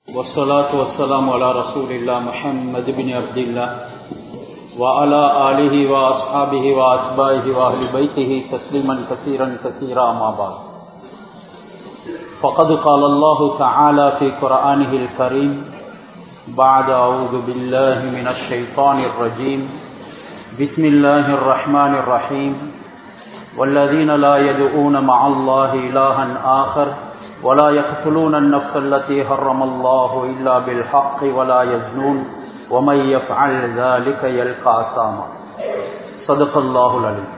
والصلاة والسلام على رسول الله محمد بن عبد الله وعلى آله وأصحابه وأتباعه وأهل بيته تسليما كثيرا كثيرا ما بعد فقد قال الله تعالى في قرآنه الكريم بعد أعوذ بالله من الشيطان الرجيم بسم الله الرحمن الرحيم والذين لا يدعون مع الله إلها آخر ولا يقتلون النفس التي حرم الله إلا بالحق ولا يزنون ومن يفعل ذلك يلقى أثاما صدق الله العليم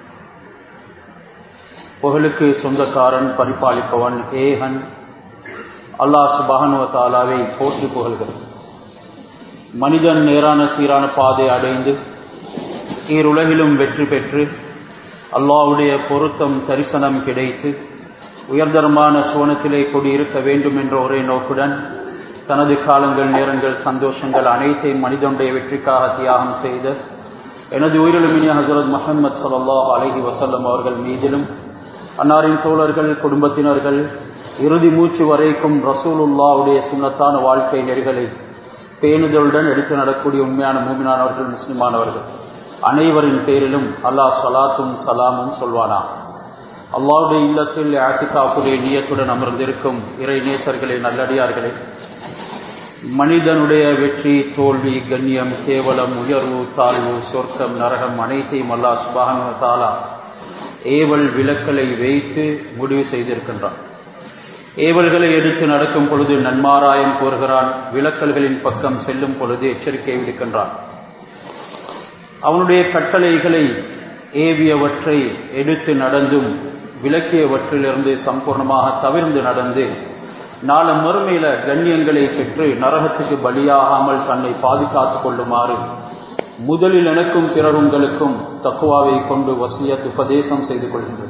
புகழுக்கு சொந்தக்காரன் பரிபாலிப்பவன் ஏகன் அல்லாஹ் சுபஹனுவ தாலாவை போற்றி புகழ்கிறது மனிதன் நேரான சீரான பாதை அடைந்து ஈருலகிலும் வெற்றி பெற்று அல்லாவுடைய பொருத்தம் தரிசனம் கிடைத்து உயர்தரமான சோனத்திலே கொடியிருக்க வேண்டும் என்ற ஒரே நோக்குடன் தனது காலங்கள் நேரங்கள் சந்தோஷங்கள் அனைத்தையும் மனிதனுடைய வெற்றிக்காக தியாகம் செய்த எனது உயிரிழமினிய ஹசரத் முகமது சல்லாஹ் அலஹி வசல்லம் அவர்கள் மீதிலும் அன்னாரின் தோழர்கள் குடும்பத்தினர்கள் இறுதி மூச்சு வரைக்கும் ரசூலுல்லாவுடைய சுண்ணத்தான வாழ்க்கை நெறிகளை பேணுதலுடன் எடுத்து நடக்கூடிய உண்மையான மூமினானவர்கள் முஸ்லிமானவர்கள் அனைவரின் பேரிலும் அல்லாஹ் சலாத்தும் சலாமும் சொல்வானா அல்லாவுடைய இல்லத்தில் ஆசிகாப்புடைய நீயத்துடன் அமர்ந்திருக்கும் இறை நேசர்களே நல்லடியார்களே மனிதனுடைய வெற்றி தோல்வி கண்ணியம் கேவலம் உயர்வு தாழ்வு சொர்க்கம் நரகம் அனைத்தையும் அல்லா சுபானு தாலா ஏவல் விலக்கலை வைத்து முடிவு செய்திருக்கின்றான் ஏவல்களை எடுத்து நடக்கும் பொழுது நன்மாராயம் கோருகிறான் விலக்கல்களின் பக்கம் செல்லும் பொழுது எச்சரிக்கை விடுக்கின்றான் அவனுடைய கட்டளைகளை ஏவியவற்றை எடுத்து நடந்தும் விளக்கியவற்றிலிருந்து சம்பூர்ணமாக தவிர்ந்து நடந்து நாள மறுமையில கண்ணியங்களை பெற்று நரகத்துக்கு பலியாகாமல் தன்னை பாதுகாத்துக் கொள்ளுமாறு முதலில் எனக்கும் பிறர் உங்களுக்கும் தக்குவாவை கொண்டு வசியத் உபதேசம் செய்து கொள்கின்றது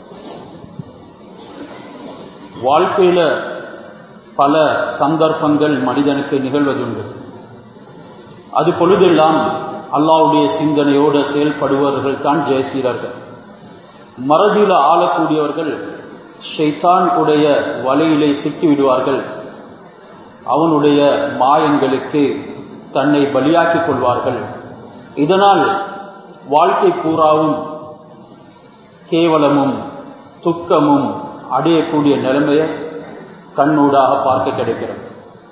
வாழ்க்கையில பல சந்தர்ப்பங்கள் மனிதனுக்கு நிகழ்வதுண்டு அது பொழுதெல்லாம் அல்லாவுடைய சிந்தனையோடு செயல்படுபவர்கள் தான் ஜெயசீலர்கள் மறதியில ஆளக்கூடியவர்கள் ஷைத்தான் உடைய வலையிலே சிக்கி விடுவார்கள் அவனுடைய மாயங்களுக்கு தன்னை பலியாக்கிக் கொள்வார்கள் இதனால் வாழ்க்கை பூராவும் கேவலமும் துக்கமும் அடையக்கூடிய நிலைமையை கண்ணூடாக பார்க்க கிடைக்கிறது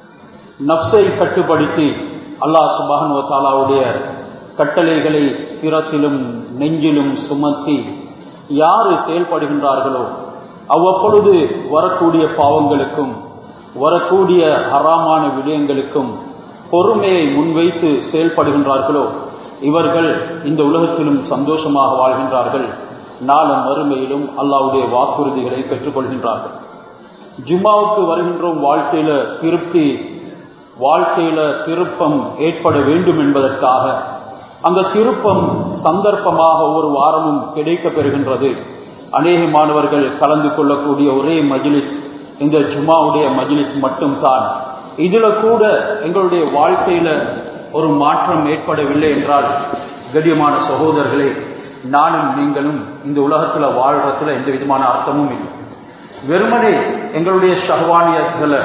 நப்சை கட்டுப்படுத்தி அல்லாஹ் சுபான் வத்தாலாவுடைய கட்டளைகளை பிறத்திலும் நெஞ்சிலும் சுமத்தி யாரு செயல்படுகின்றார்களோ அவ்வப்பொழுது வரக்கூடிய பாவங்களுக்கும் வரக்கூடிய ஹராமான விடயங்களுக்கும் பொறுமையை முன்வைத்து செயல்படுகின்றார்களோ இவர்கள் இந்த உலகத்திலும் சந்தோஷமாக வாழ்கின்றார்கள் நாளும் மறுமையிலும் அல்லாவுடைய வாக்குறுதிகளை பெற்றுக்கொள்கின்றார்கள் ஜும்மாவுக்கு வருகின்றோம் வாழ்க்கையில திருப்தி வாழ்க்கையில திருப்பம் ஏற்பட வேண்டும் என்பதற்காக அந்த திருப்பம் சந்தர்ப்பமாக ஒவ்வொரு வாரமும் கிடைக்க பெறுகின்றது அநேக மாணவர்கள் கலந்து கொள்ளக்கூடிய ஒரே மஜிலிஸ் இந்த ஜுமாவுடைய மஜிலிஸ் மட்டும்தான் இதுல கூட எங்களுடைய வாழ்க்கையில ஒரு மாற்றம் ஏற்படவில்லை என்றால் கடியமான சகோதரர்களே நானும் நீங்களும் இந்த உலகத்துல வாழ்றதுல எந்த விதமான அர்த்தமும் இல்லை வெறுமனே எங்களுடைய ஷஹவானியங்களை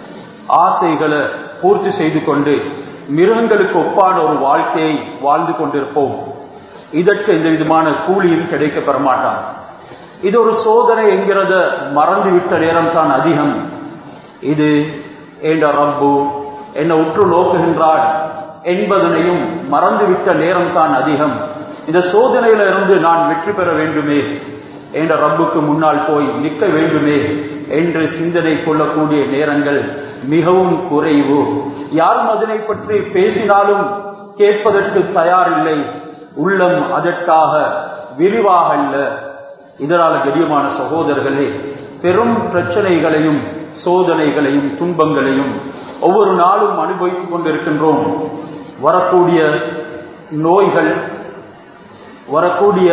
ஆசைகளை பூர்த்தி செய்து கொண்டு மிருகங்களுக்கு ஒப்பான ஒரு வாழ்க்கையை வாழ்ந்து கொண்டிருப்போம் இதற்கு எந்த விதமான கூலியும் கிடைக்க பெறமாட்டான் இது ஒரு சோதனை என்கிறத மறந்துவிட்ட நேரம் தான் அதிகம் இது ஏண்ட ரப்பு என்னை உற்று நோக்குகின்றான் என்பதனையும் மறந்துவிட்ட நேரம் தான் அதிகம் இந்த சோதனையில இருந்து நான் வெற்றி பெற வேண்டுமே என்ற ரப்புக்கு முன்னால் போய் நிற்க வேண்டுமே என்று சிந்தனை கொள்ளக்கூடிய நேரங்கள் மிகவும் குறைவு யாரும் அதனை பற்றி பேசினாலும் கேட்பதற்கு தயாரில்லை உள்ளம் அதற்காக விரிவாக அல்ல இதனால் கடியமான சகோதரர்களே பெரும் பிரச்சனைகளையும் சோதனைகளையும் துன்பங்களையும் ஒவ்வொரு நாளும் அனுபவித்துக் கொண்டிருக்கின்றோம் வரக்கூடிய நோய்கள் வரக்கூடிய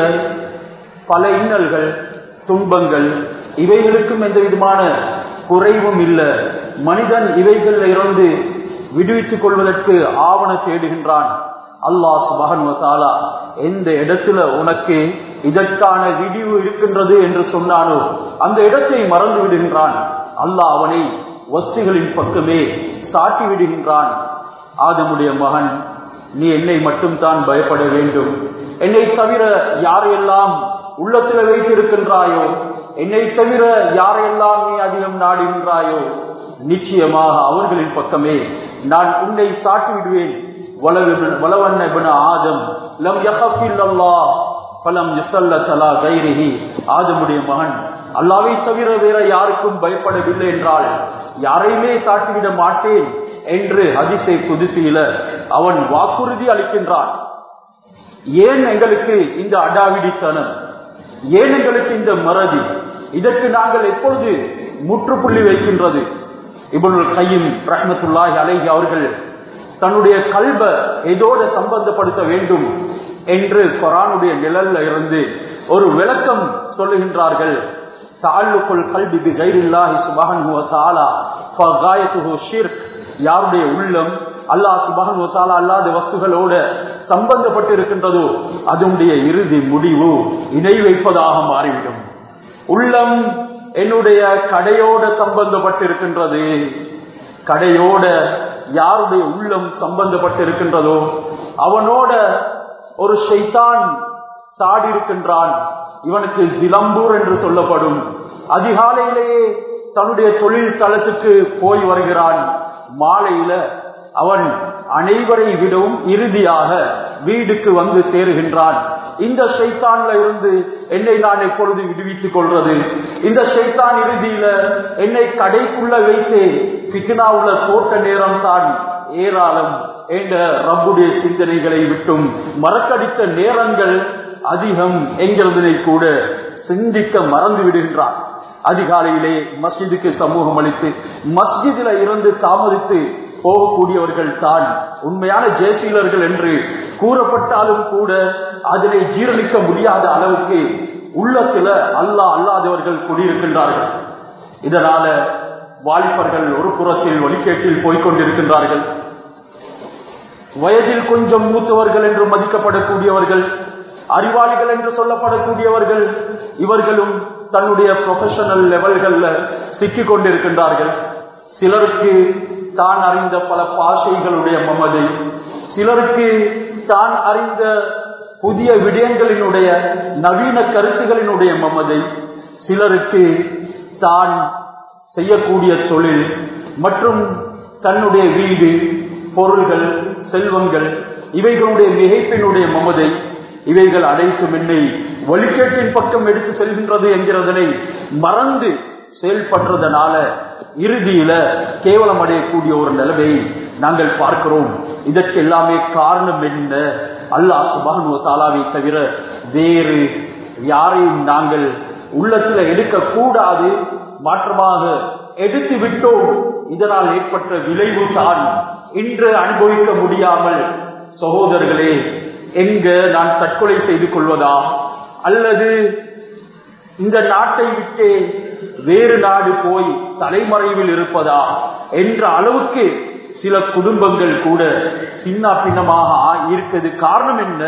பல இன்னல்கள் துன்பங்கள் இவைகளுக்கும் எந்த விதமான குறைவும் இல்லை மனிதன் இவைகளில் இருந்து விடுவித்துக் கொள்வதற்கு ஆவண தேடுகின்றான் அல்லாஹ் சுபகன் வசாலா எந்த இடத்துல உனக்கு இதற்கான விடிவு இருக்கின்றது என்று சொன்னானோ அந்த இடத்தை மறந்து விடுகின்றான் அல்லாஹ் அவனை வஸ்துகளின் பக்கமே சாட்டி விடுகின்றான் ஆதமுடைய மகன் நீ என்னை மட்டும்தான் பயப்பட வேண்டும் என்னை தவிர யாரையெல்லாம் உள்ளத்தில் வைத்திருக்கின்றாயோ என்னை தவிர யாரையெல்லாம் நீ அதிகம் நாடுகின்றாயோ நிச்சயமாக அவர்களின் பக்கமே நான் உன்னை சாட்டி விடுவேன் வளவண்ண ஆதம் லம் யஹஃபில்லா பலம் யுசல்ல தலா கைரிஹி ஆதமுடைய மகன் அல்லாவை தவிர வேற யாருக்கும் பயப்படவில்லை என்றால் யாரையுமே சாட்டிவிட மாட்டேன் என்று ஹதிசை குதிசியில அவன் வாக்குறுதி அளிக்கின்றான் ஏன் எங்களுக்கு இந்த அடாவிடித்தனம் ஏன் எங்களுக்கு இந்த மறதி இதற்கு நாங்கள் எப்பொழுது முற்றுப்புள்ளி வைக்கின்றது இவனுள் கையும் ரஹமத்துல்லாஹி அலைஹி அவர்கள் தன்னுடைய கல்வ எதோடு சம்பந்தப்படுத்த வேண்டும் என்று கொரானுடைய நிழல்ல இருந்து ஒரு விளக்கம் சொல்லுகின்றார்கள் தாழ்வுக்குள் கல்வி கைரில்லாஹி சுபஹன் ஷிர்க் யாருடைய உள்ளம் அல்லாஹ் சுபஹன் அல்லாத வஸ்துகளோட சம்பந்தப்பட்டு இருக்கின்றதோ அதனுடைய இறுதி முடிவு இணை வைப்பதாக மாறிவிடும் உள்ளம் என்னுடைய கடையோட சம்பந்தப்பட்டிருக்கின்றது கடையோட யாருடைய உள்ளம் சம்பந்தப்பட்டிருக்கின்றதோ அவனோட ஒரு ஷைத்தான் சாடி இருக்கின்றான் இவனுக்கு திலம்பூர் என்று சொல்லப்படும் அதிகாலையிலேயே தன்னுடைய தொழில் தளத்துக்கு போய் வருகிறான் மாலையில அவன் அனைவரை விடவும் இறுதியாக வீடுக்கு வந்து சேருகின்றான் இந்த ஷைத்தான்ல இருந்து என்னை நான் எப்பொழுது விடுவித்துக் கொள்வது இந்த ஷைத்தான் இறுதியில என்னை கடைக்குள்ள வைத்து பிக்னாவுல போட்ட நேரம் தான் ஏராளம் என்ற ரப்புடைய சிந்தனைகளை விட்டும் மறக்கடித்த நேரங்கள் அதிகம் என்கிறதனை கூட சிந்திக்க மறந்து விடுகின்றான் அதிகாலையிலே மஸ்ஜிதுக்கு சமூகம் அளித்து மஸ்ஜிதில இருந்து தாமதித்து போகக்கூடியவர்கள் தான் உண்மையான ஜெயசீலர்கள் என்று கூறப்பட்டாலும் கூட அதனை ஜீரணிக்க முடியாத அளவுக்கு உள்ளத்துல அல்லா அல்லாதவர்கள் குடியிருக்கின்றார்கள் இதனால வாலிபர்கள் ஒரு புறத்தில் ஒலிக்கேட்டில் போய்கொண்டிருக்கின்றார்கள் வயதில் கொஞ்சம் மூத்தவர்கள் என்று மதிக்கப்படக்கூடியவர்கள் அறிவாளிகள் என்று சொல்லப்படக்கூடியவர்கள் இவர்களும் தன்னுடைய ப்ரொஃபஷனல் லெவல்கள்ல சிக்கிக் கொண்டிருக்கின்றார்கள் சிலருக்கு தான் அறிந்த பல பாஷைகளுடைய மமதை சிலருக்கு தான் அறிந்த புதிய விடயங்களினுடைய நவீன கருத்துகளினுடைய மமதை சிலருக்கு தான் செய்யக்கூடிய தொழில் மற்றும் தன்னுடைய வீடு பொருள்கள் செல்வங்கள் இவைகளுடைய மிகைப்பினுடைய மமதை இவைகள் அனைத்தும் என்னை வழிகேட்டின் பக்கம் எடுத்து செல்கின்றது என்கிறதனை மறந்து செயல்படுறதுனால இறுதியில கேவலம் அடையக்கூடிய ஒரு நிலைமையை நாங்கள் பார்க்கிறோம் இதற்கு எல்லாமே காரணம் என்ன அல்லாஹ் சுபானு தாலாவை தவிர வேறு யாரையும் நாங்கள் உள்ளத்துல எடுக்க கூடாது மாற்றமாக எடுத்து விட்டோம் இதனால் ஏற்பட்ட விளைவு தான் இன்று அனுபவிக்க முடியாமல் சகோதரர்களே எங்க நான் தற்கொலை செய்து கொள்வதா அல்லது இந்த நாட்டை விட்டே வேறு நாடு போய் தலைமறைவில் இருப்பதா என்ற அளவுக்கு சில குடும்பங்கள் கூட சின்ன பின்னமாக இருக்கிறது காரணம் என்ன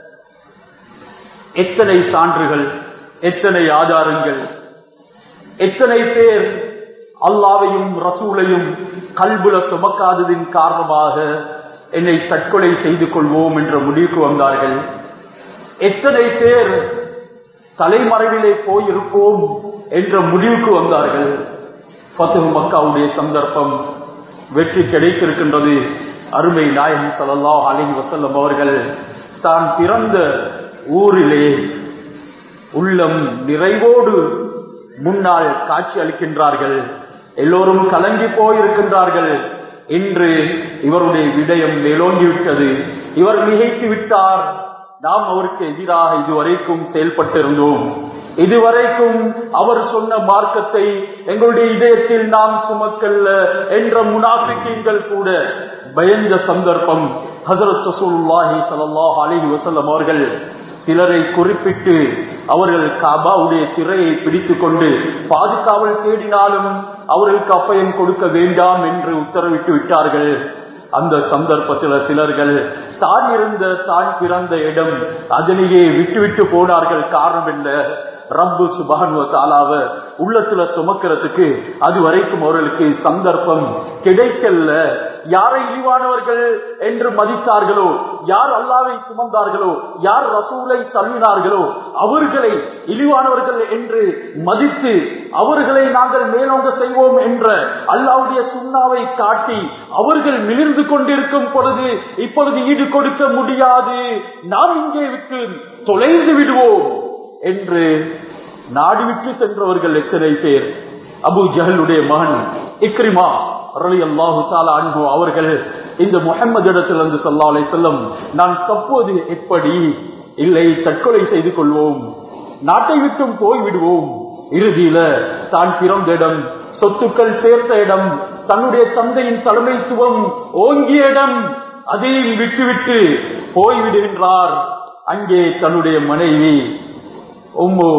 எத்தனை சான்றுகள் எத்தனை ஆதாரங்கள் எத்தனை பேர் அல்லாவையும் ரசூலையும் கல்புல சுமக்காததின் காரணமாக என்னை தற்கொலை செய்து கொள்வோம் என்ற முடிவுக்கு வந்தார்கள் எத்தனை பேர் தலைமறைவிலே போயிருப்போம் என்ற முடிவுக்கு வந்தார்கள் பத்து மக்காவுடைய சந்தர்ப்பம் வெற்றி கிடைத்திருக்கின்றது அருமை நாயகம் சல்லா அலி வசல்லம் அவர்கள் தான் பிறந்த ஊரிலே உள்ளம் நிறைவோடு முன்னால் காட்சி அளிக்கின்றார்கள் எல்லோரும் கலங்கி போயிருக்கின்றார்கள் இன்று இவருடைய விடயம் மேலோங்கிவிட்டது இவர் மிகைத்து விட்டார் நாம் அவருக்கு எதிராக இதுவரைக்கும் செயல்பட்டிருந்தோம் இதுவரைக்கும் அவர் சொன்ன மார்க்கத்தை எங்களுடைய இதயத்தில் நாம் சுமக்கல்ல என்ற முனாபிக்கீங்கள் கூட பயந்த சந்தர்ப்பம் ஹசரத் சசூல்லாஹி சல்லாஹ் அலிஹி வசல்லம் அவர்கள் சிலரை குறிப்பிட்டு அவர்கள் காபாவுடைய திரையை பிடித்துக் கொண்டு பாதுகாவல் தேடினாலும் அவர்களுக்கு அப்பயம் கொடுக்க வேண்டாம் என்று உத்தரவிட்டு விட்டார்கள் அந்த சந்தர்ப்பத்தில் சிலர்கள் தான் இருந்த தான் பிறந்த இடம் அதனையே விட்டுவிட்டு போனார்கள் காரணம் என்ன ரப்பு சுபானுவ தாலாவ உள்ளத்துல சுமக்கிறதுக்கு அது வரைக்கும் அவர்களுக்கு சந்தர்ப்பம் கிடைக்கல யாரை இழிவானவர்கள் என்று மதித்தார்களோ யார் அல்லாவை சுமந்தார்களோ யார் ரசூலை தள்ளினார்களோ அவர்களை இழிவானவர்கள் என்று மதித்து அவர்களை நாங்கள் மேலோங்க செய்வோம் என்ற அல்லாவுடைய சுண்ணாவை காட்டி அவர்கள் மிளிர்ந்து கொண்டிருக்கும் பொழுது இப்பொழுது ஈடு கொடுக்க முடியாது நாம் இங்கே விட்டு தொலைந்து விடுவோம் என்று நாடு விட்டு சென்றவர்கள் எத்தனை பேர் அபு ஜஹலுடைய மகன் இக்ரிமா ரலி அல்லாஹு அன்பு அவர்கள் இந்த முகமது இடத்திலிருந்து சொல்லாலை செல்லும் நான் தப்போது எப்படி இல்லை தற்கொலை செய்து கொள்வோம் நாட்டை விட்டும் போய் விடுவோம் இறுதியில தான் பிறந்த இடம் சொத்துக்கள் சேர்த்த இடம் தன்னுடைய தந்தையின் தலைமைத்துவம் ஓங்கிய இடம் அதையும் விட்டுவிட்டு போய்விடுகின்றார் அங்கே தன்னுடைய மனைவி உம்மு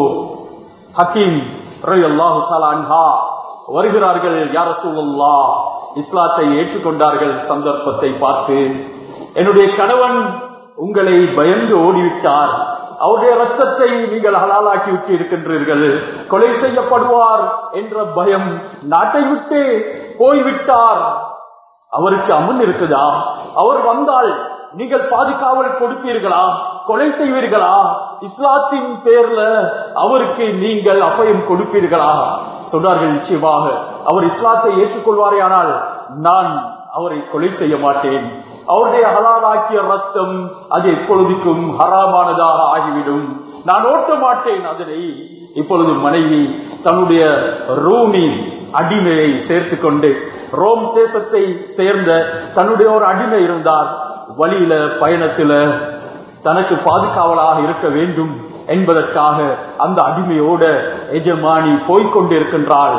ஹக்கீம் ரலியல்லாஹு தஆலா அன்ஹா வருகிறார்கள் யார சூழல்லா இஸ்லாத்தை ஏற்றுக்கொண்டார்கள் சந்தர்ப்பத்தை பார்த்து என்னுடைய கணவன் உங்களை பயந்து ஓடிவிட்டார் அவருடைய ரத்தத்தை நீங்கள் ஹலாலாக்கி விட்டு இருக்கின்றீர்கள் கொலை செய்யப்படுவார் என்ற பயம் நாட்டை விட்டு போய்விட்டார் அவருக்கு அமுன் இருக்குதா அவர் வந்தால் நீங்கள் பாதுகாவல் கொடுப்பீர்களா கொலை செய்வீர்களா இஸ்லாத்தின் பேர்ல அவருக்கு நீங்கள் அபயம் கொடுப்பீர்களா சொன்னார்கள் நிச்சயமாக அவர் இஸ்லாத்தை ஏற்றுக்கொள்வாரே ஆனால் நான் அவரை கொலை செய்ய மாட்டேன் அவருடைய ஹலாலாக்கிய ரத்தம் அது எப்பொழுதுக்கும் ஹராமானதாக ஆகிவிடும் நான் ஓட்ட மாட்டேன் அதனை இப்பொழுது மனைவி தன்னுடைய ரூமி அடிமையை சேர்த்து கொண்டு ரோம் தேசத்தை சேர்ந்த தன்னுடைய ஒரு அடிமை இருந்தார் வழியில பயணத்துல தனக்கு பாதுகாவலாக இருக்க வேண்டும் என்பதற்காக அந்த அடிமையோட எஜமானி போய்கொண்டிருக்கின்றாள்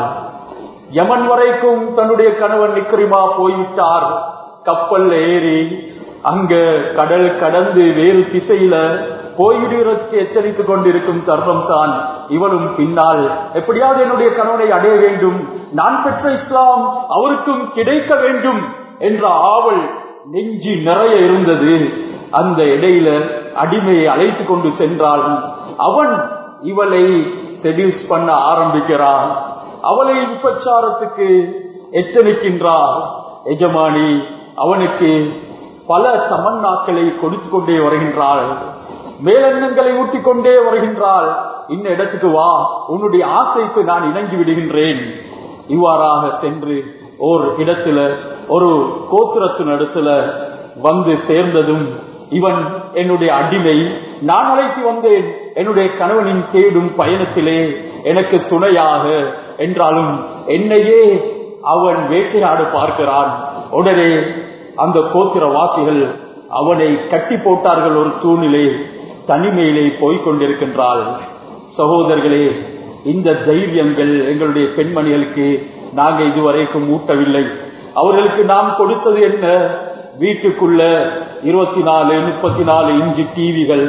யமன் வரைக்கும் தன்னுடைய கணவன் நிக்கரிமா போய்விட்டார் கப்பல்ல ஏறி அங்க கடல் கடந்து வேறு திசையில போய்விடுவதற்கு எச்சரித்துக் கொண்டிருக்கும் தர்மம் தான் இவளும் பின்னால் எப்படியாவது என்னுடைய கணவனை அடைய வேண்டும் நான் பெற்ற இஸ்லாம் அவருக்கும் கிடைக்க வேண்டும் என்ற ஆவல் நெஞ்சி நிறைய இருந்தது அந்த இடையில அடிமையை அழைத்து கொண்டு சென்றால் அவன் இவளை செடியூஸ் பண்ண ஆரம்பிக்கிறான் அவளை விபச்சாரத்துக்கு எத்தனிக்கின்றார் எஜமானி அவனுக்கு பல தமன்னாக்களை கொடுத்து கொண்டே வருகின்றாள் மேலெண்ணங்களை ஊட்டிக் கொண்டே வருகின்றாள் இந்த இடத்துக்கு வா உன்னுடைய ஆசைக்கு நான் இணங்கி விடுகின்றேன் இவ்வாறாக சென்று ஓர் இடத்துல ஒரு கோத்திரத்தின் இடத்துல வந்து சேர்ந்ததும் இவன் என்னுடைய அடிமை நான் அழைத்து வந்தேன் என்னுடைய கணவனின் தேடும் பயணத்திலே எனக்கு துணையாக என்றாலும் என்னையே அவன் வேட்டையாடு பார்க்கிறான் உடனே அந்த கோத்திர வாசிகள் அவனை கட்டி போட்டார்கள் ஒரு தூணிலே தனிமையிலே போய்கொண்டிருக்கின்றாள் சகோதரர்களே இந்த தைரியங்கள் எங்களுடைய பெண்மணிகளுக்கு நாங்க இதுவரைக்கும் ஊட்டவில்லை அவர்களுக்கு நாம் கொடுத்தது என்ன வீட்டுக்குள்ள இருபத்தி நாலு முப்பத்தி நாலு இன்ச்சு டிவிகள்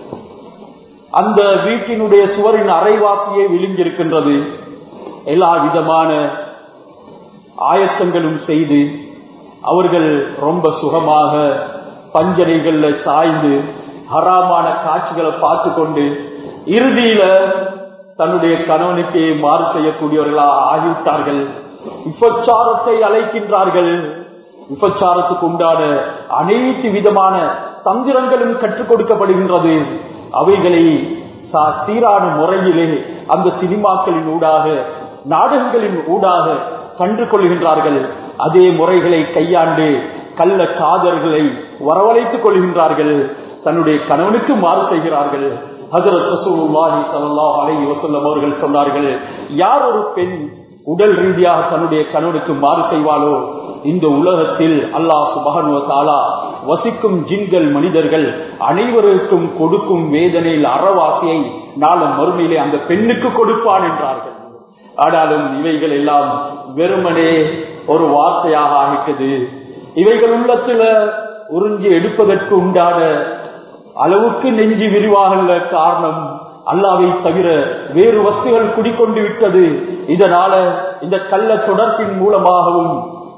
அந்த வீட்டினுடைய சுவரின் அரைவாசியே விழுங்கியிருக்கின்றது எல்லா விதமான ஆயத்தங்களும் செய்து அவர்கள் ரொம்ப சுகமாக பஞ்சனைகள்ல சாய்ந்து ஹராமான காட்சிகளை பார்த்து கொண்டு இறுதியில தன்னுடைய கணவனுக்கு மாறு செய்யக்கூடியவர்களா ஆகிவிட்டார்கள் விபச்சாரத்தை அழைக்கின்றார்கள் விபச்சாரத்துக்கு உண்டான அனைத்து விதமான தந்திரங்களும் கற்றுக் கொடுக்கப்படுகின்றது அவைகளை சீரான முறையிலே அந்த சினிமாக்களின் ஊடாக நாடகங்களின் ஊடாக கண்டு கொள்கின்றார்கள் அதே முறைகளை கையாண்டு கள்ள காதர்களை வரவழைத்துக் கொள்கின்றார்கள் தன்னுடைய கணவனுக்கு மாறு செய்கிறார்கள் அவர்கள் சொன்னார்கள் யார் ஒரு பெண் உடல் ரீதியாக தன்னுடைய கணவனுக்கு மாறு செய்வாளோ இந்த உலகத்தில் அல்லாஹ் சுபகனுவத்தாலா வசிக்கும் ஜின்கள் மனிதர்கள் அனைவருக்கும் கொடுக்கும் வேதனையில் அறவாசியை நாளும் மறுமையிலே அந்த பெண்ணுக்கு கொடுப்பான் என்றார்கள் ஆனாலும் இவைகள் எல்லாம் வெறுமனே ஒரு வார்த்தையாக ஆகிட்டது இவைகள் உள்ளத்துல உறிஞ்சி எடுப்பதற்கு உண்டான அளவுக்கு நெஞ்சு விரிவாகல காரணம் அல்லாவை தவிர வேறு வஸ்துகள் குடிக்கொண்டு விட்டது இதனால இந்த கள்ள தொடர்பின் மூலமாகவும்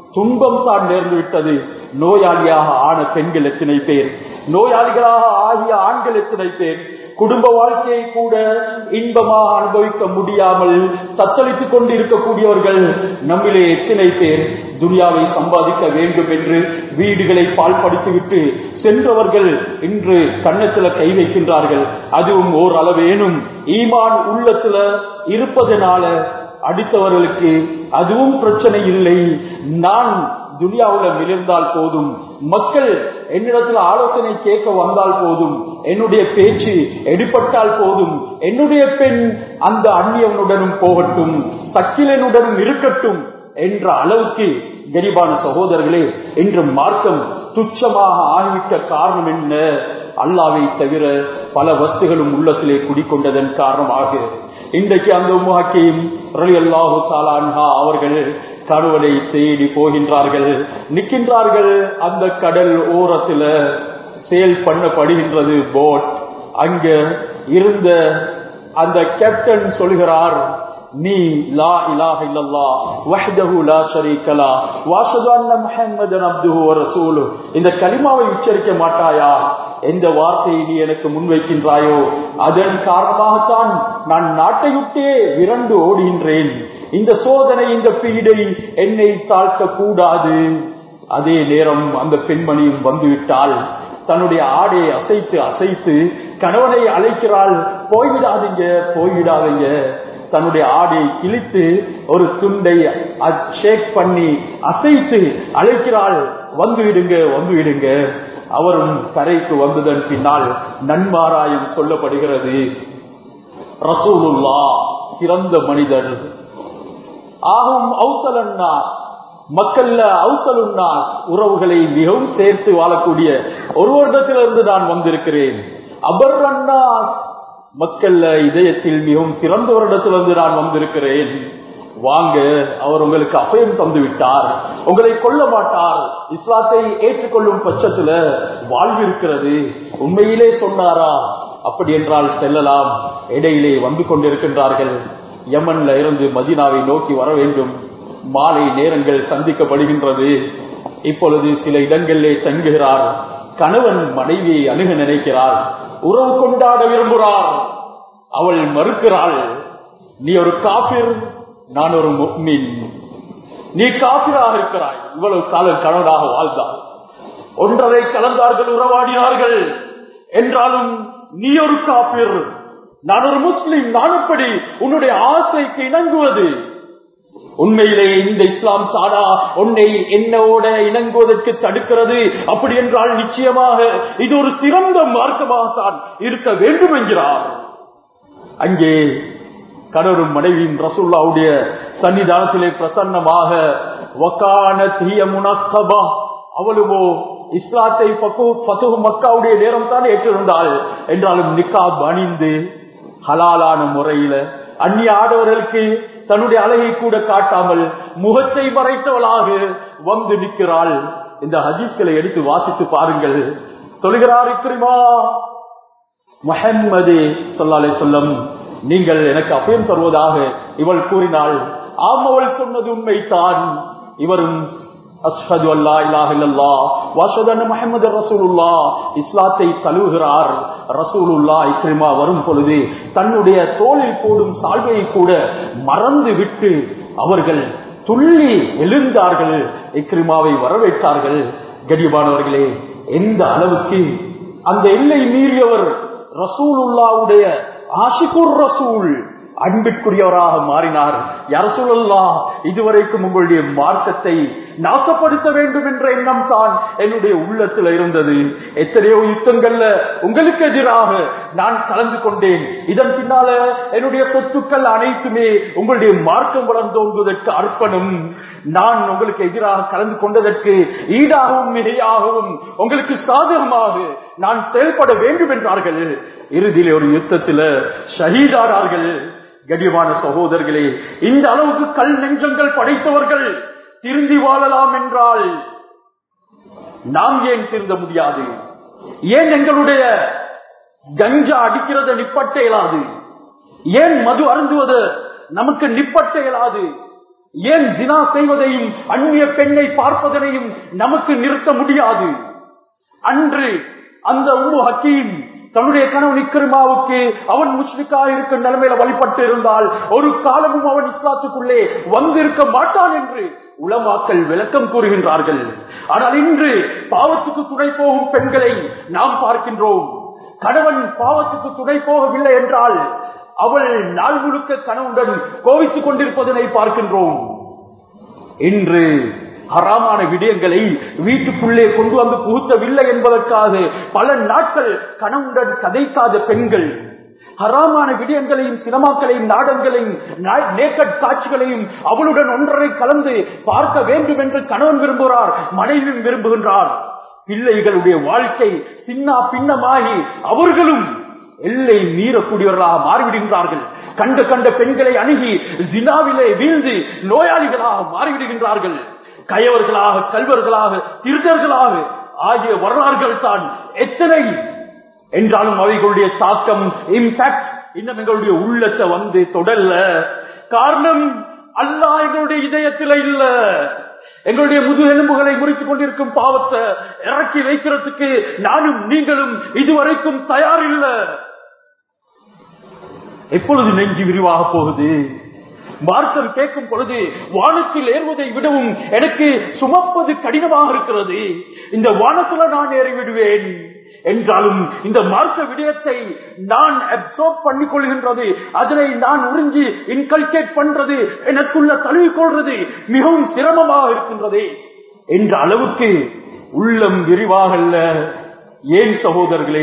துன்பம் தான் நேர்ந்து விட்டது நோயாளியாக ஆன பெண்கள் எத்தனை பேர் நோயாளிகளாக ஆகிய ஆண்கள் எத்தனை பேர் குடும்ப வாழ்க்கையை கூட இன்பமாக அனுபவிக்க முடியாமல் தத்தளித்துக் கொண்டு இருக்கக்கூடியவர்கள் நம்மிலே எத்தனை பேர் துனியாவை சம்பாதிக்க வேண்டும் என்று வீடுகளை பால்படுத்திவிட்டு சென்றவர்கள் இன்று கன்னத்துல கை வைக்கின்றார்கள் அதுவும் ஓர் அளவேனும் ஈமான் உள்ளத்துல இருப்பதனால அடித்தவர்களுக்கு அதுவும் பிரச்சனை இல்லை நான் துனியாவுல மிளிர்ந்தால் போதும் மக்கள் என்னிடத்தில் ஆலோசனை கேட்க வந்தால் போதும் என்னுடைய பேச்சு எடுபட்டால் போதும் என்னுடைய பெண் அந்த அந்நியவனுடனும் போகட்டும் சக்கிலனுடனும் இருக்கட்டும் என்ற அளவுக்கு கரிபான சகோதரர்களே இன்று மார்க்கம் துச்சமாக ஆரம்பிக்க காரணம் என்ன அல்லாவை தவிர பல வஸ்துகளும் உள்ளத்திலே குடிக்கொண்டதன் காரணமாக இன்றைக்கு அந்த உமாக்கியும் அல்லாஹு தாலான்ஹா அவர்கள் கணவனை தேடி போகின்றார்கள் நிற்கின்றார்கள் அந்த கடல் ஓரத்துல சேல் பண்ணப்படுகின்றது போட் அங்க இருந்த அந்த கேப்டன் சொல்கிறார் நீ லா இலாஹ இல்லல்லா வஹ்தஹு லா ஷரீக லா வஅஷ்ஹது அன்ன முஹம்மதன் அப்துஹு வ ரசூலுஹு இந்த கலிமாவை உச்சரிக்க மாட்டாயா எந்த வார்த்தையை நீ எனக்கு முன்வைக்கின்றாயோ அதன் காரணமாகத்தான் நான் நாட்டை விட்டே விரண்டு ஓடுகின்றேன் இந்த சோதனை இந்த பீடை என்னை தாழ்த்த கூடாது அதே நேரம் அந்த பெண்மணியும் வந்துவிட்டால் தன்னுடைய ஆடையை அசைத்து அசைத்து கணவனை அழைக்கிறாள் போய்விடாதீங்க போய்விடாதீங்க தன்னுடைய ஆடையை கிழித்து ஒரு துண்டை ஷேக் பண்ணி அசைத்து அழைக்கிறாள் வந்து விடுங்க வந்து விடுங்க அவரும் கரைக்கு வந்ததன் பின்னால் நன்மாராயம் சொல்லப்படுகிறது ரசூலுல்லா சிறந்த மனிதர் ஆகும் அவுசலன்னா மக்கள்ல அவுசலுன்னா உறவுகளை மிகவும் சேர்த்து வாழக்கூடிய ஒரு வருடத்திலிருந்து நான் வந்திருக்கிறேன் அபர்ரன்னா மக்கள்ல இதயத்தில் மிகவும் சிறந்த வருடத்திலிருந்து நான் வந்திருக்கிறேன் வாங்க அவர் உங்களுக்கு அபயம் தந்து விட்டார் உங்களை கொல்ல மாட்டார் இஸ்லாத்தை ஏற்றுக்கொள்ளும் பட்சத்துல வாழ்வு இருக்கிறது உண்மையிலே சொன்னாரா அப்படி என்றால் செல்லலாம் இடையிலே வந்து கொண்டிருக்கின்றார்கள் யமன்ல இருந்து மதினாவை நோக்கி வர வேண்டும் மாலை நேரங்கள் சந்திக்கப்படுகின்றது இப்பொழுது சில இடங்களிலே தங்குகிறார் கணவன் மனைவியை அணுக நினைக்கிறார் உறவு கொண்டாட விரும்புகிறார் அவள் மறுக்கிறாள் நீ ஒரு காபிர் நான் ஒரு முக்மின் நீ காபிராக இருக்கிறாய் இவ்வளவு காலம் கணவனாக வாழ்ந்தார் ஒன்றரை கலந்தார்கள் உறவாடினார்கள் என்றாலும் நீ ஒரு காபிர் நான் ஒரு முஸ்லிம் நான் எப்படி உன்னுடைய ஆசைக்கு இணங்குவது உண்மையிலே இந்த இஸ்லாம் தானா உன்னை என்னோட இணங்குவதற்கு தடுக்கிறது அப்படி என்றால் நிச்சயமாக இது ஒரு சிறந்த மார்க்கமாகத்தான் இருக்க வேண்டும் என்கிறார் அங்கே கணவரும் மனைவியும் ரசூல்லாவுடைய சன்னிதானத்திலே பிரசன்னமாக அவளுமோ இஸ்லாத்தை மக்காவுடைய நேரம் தான் ஏற்றிருந்தாள் என்றாலும் நிக்காப் அணிந்து ஹலாலான முறையில அந்நிய ஆடவர்களுக்கு தன்னுடைய அழகை கூட காட்டாமல் முகத்தை மறைத்தவளாக வந்து நிற்கிறாள் இந்த ஹதீஸ்களை எடுத்து வாசித்து பாருங்கள் சொல்கிறார் இக்ரிமா முஹம்மது சொல்லாலே சொல்லம் நீங்கள் எனக்கு அபயம் தருவதாக இவள் கூறினாள் ஆம் அவள் சொன்னது உண்மைதான் இவரும் அஸ்ஹது அல்லா இலாஹ இல்லல்லா வஅஷ்ஹது அன்ன முஹம்மது ரசூலுல்லா இஸ்லாத்தை தழுவுகிறார் ரசூலுல்லா இக்ரிமா வரும் பொழுது தன்னுடைய தோளில் போடும் சால்வையை கூட மறந்து விட்டு அவர்கள் துள்ளி எழுந்தார்கள் இக்ரிமாவை வரவேற்றார்கள் கடியமானவர்களே எந்த அளவுக்கு அந்த எல்லை மீறியவர் ரசூலுல்லாவுடைய ஆஷிகுர் ரசூல் அன்பிற்குரியவராக மாறினார் யரசுல்லா இதுவரைக்கும் உங்களுடைய மார்க்கத்தை நாசப்படுத்த வேண்டும் என்ற எண்ணம் தான் என்னுடைய உள்ளத்தில் இருந்தது எத்தனையோ யுத்தங்கள்ல உங்களுக்கு எதிராக நான் கலந்து கொண்டேன் இதன் பின்னால என்னுடைய சொத்துக்கள் அனைத்துமே உங்களுடைய மார்க்கம் வளர்ந்தோங்குவதற்கு அர்ப்பணம் நான் உங்களுக்கு எதிராக கலந்து கொண்டதற்கு ஈடாகவும் இடையாகவும் உங்களுக்கு சாதகமாக நான் செயல்பட வேண்டும் என்றார்கள் இறுதியிலே ஒரு யுத்தத்தில் ஷஹீதானார்கள் கடியமான சகோதரர்களே இந்த அளவுக்கு கல் நெஞ்சங்கள் படைத்தவர்கள் திருந்தி வாழலாம் என்றால் நாம் ஏன் திருந்த முடியாது ஏன் எங்களுடைய கஞ்சா அடிக்கிறத நிப்பட்ட இயலாது ஏன் மது அருந்துவது நமக்கு நிப்பட்ட இயலாது ஏன் ஜினா செய்வதையும் அந்நிய பெண்ணை பார்ப்பதனையும் நமக்கு நிறுத்த முடியாது அன்று அந்த உம்மு ஹக்கீம் தன்னுடைய கணவன் இக்ரிமாவுக்கு அவன் முஸ்லிக்கா இருக்கும் நிலைமையில வழிபட்டு இருந்தால் ஒரு காலமும் அவன் இஸ்லாத்துக்குள்ளே வந்திருக்க மாட்டான் என்று உலமாக்கள் விளக்கம் கூறுகின்றார்கள் ஆனால் இன்று பாவத்துக்கு துணை போகும் பெண்களை நாம் பார்க்கின்றோம் கணவன் பாவத்துக்கு துணை போகவில்லை என்றால் அவள் நாள் முழுக்க கணவனுடன் கோவித்துக் கொண்டிருப்பதனை பார்க்கின்றோம் இன்று ஹராமான விடயங்களை வீட்டுக்குள்ளே கொண்டு வந்து புகுத்தவில்லை என்பதற்காக பல நாட்கள் கணவனுடன் கதைக்காத பெண்கள் ஹராமான விடயங்களையும் சினிமாக்களையும் நாடகங்களையும் நேக்கட் காட்சிகளையும் அவளுடன் ஒன்றரை கலந்து பார்க்க வேண்டும் என்று கணவன் விரும்புகிறார் மனைவியும் விரும்புகின்றார் பிள்ளைகளுடைய வாழ்க்கை சின்ன பின்னமாகி அவர்களும் எல்லை மீறக்கூடியவர்களாக மாறிவிடுகின்றார்கள் கண்ட கண்ட பெண்களை அணுகி ஜினாவிலே வீழ்ந்து நோயாளிகளாக மாறிவிடுகின்றார்கள் கயவர்களாக கல்வர்களாக திருடர்களாக ஆகிய வரலாறுகள் தான் எத்தனை என்றாலும் அவைகளுடைய தாக்கம் இம்பாக்ட் இன்னும் எங்களுடைய உள்ளத்தை வந்து தொடரல காரணம் அல்லா எங்களுடைய இதயத்தில இல்ல எங்களுடைய முது எலும்புகளை முறித்துக் கொண்டிருக்கும் பாவத்தை இறக்கி வைக்கிறதுக்கு நானும் நீங்களும் இதுவரைக்கும் தயார் இல்ல எப்பொழுது நெஞ்சு விரிவாக போகுது மார்க்கம் கேட்கும் பொழுது வானத்தில் ஏறுவதை விடவும் எனக்கு சுமப்பது கடினமாக இருக்கிறது இந்த வானத்துல நான் ஏறி விடுவேன் என்றாலும் இந்த மார்க்க விடயத்தை நான் அப்சர்வ் பண்ணிக் கொள்கின்றது அதனை நான் உறிஞ்சி இன்கல்கேட் பண்றது எனக்குள்ள தழுவிக்கொள்றது மிகவும் சிரமமாக இருக்கின்றது என்ற அளவுக்கு உள்ளம் விரிவாகல்ல ஏன் சகோதரர்களே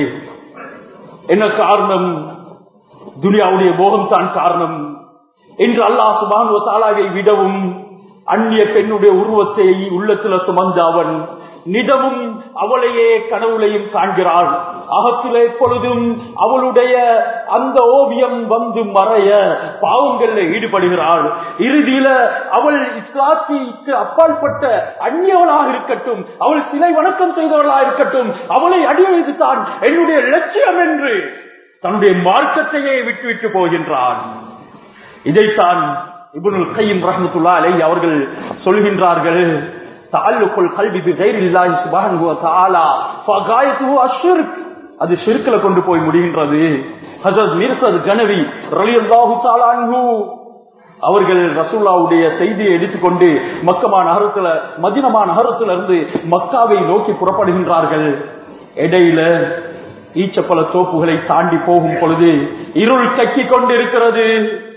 என்ன காரணம் துனியாவுடைய மோகம் தான் காரணம் என்று அல்லாஹ் சுபான் தாலாவை விடவும் அந்நிய பெண்ணுடைய உருவத்தை உள்ளத்துல சுமந்த அவன் நிதமும் அவளையே கனவுலையும் காண்கிறாள் அகத்தில் எப்பொழுதும் அவளுடைய அந்த ஓவியம் வந்து மறைய பாவங்கள்ல ஈடுபடுகிறாள் இறுதியில அவள் இஸ்லாத்திற்கு அப்பாற்பட்ட அந்நியவளாக இருக்கட்டும் அவள் சிலை வணக்கம் செய்தவர்களாக இருக்கட்டும் அவளை அடியெழுது தான் என்னுடைய லட்சியம் என்று தன்னுடைய மார்க்கத்தையே விட்டுவிட்டு போகின்றான் இதைத்தான் இபுனுல் கையும் ரஹமத்துல்லா அலை அவர்கள் சொல்கின்றார்கள் தாலுக்குள் கல்வி கைரில்லாஹி சுப்ஹானஹு வ தஆலா ஃபகாயத்துஹு அஷ்ஷிர்க் அது ஷிர்க்ல கொண்டு போய் முடிகின்றது ஹஜரத் மிர்சத் கனவி ரலியல்லாஹு தஆலா அன்ஹு அவர்கள் ரசூல்லாவுடைய செய்தியை எடுத்துக்கொண்டு மக்கமா நகரத்துல மதினமா நகரத்துல இருந்து மக்காவை நோக்கி புறப்படுகின்றார்கள் இடையில ஈச்சப்பல தோப்புகளை தாண்டி போகும் பொழுது இருள் கக்கி கொண்டிருக்கிறது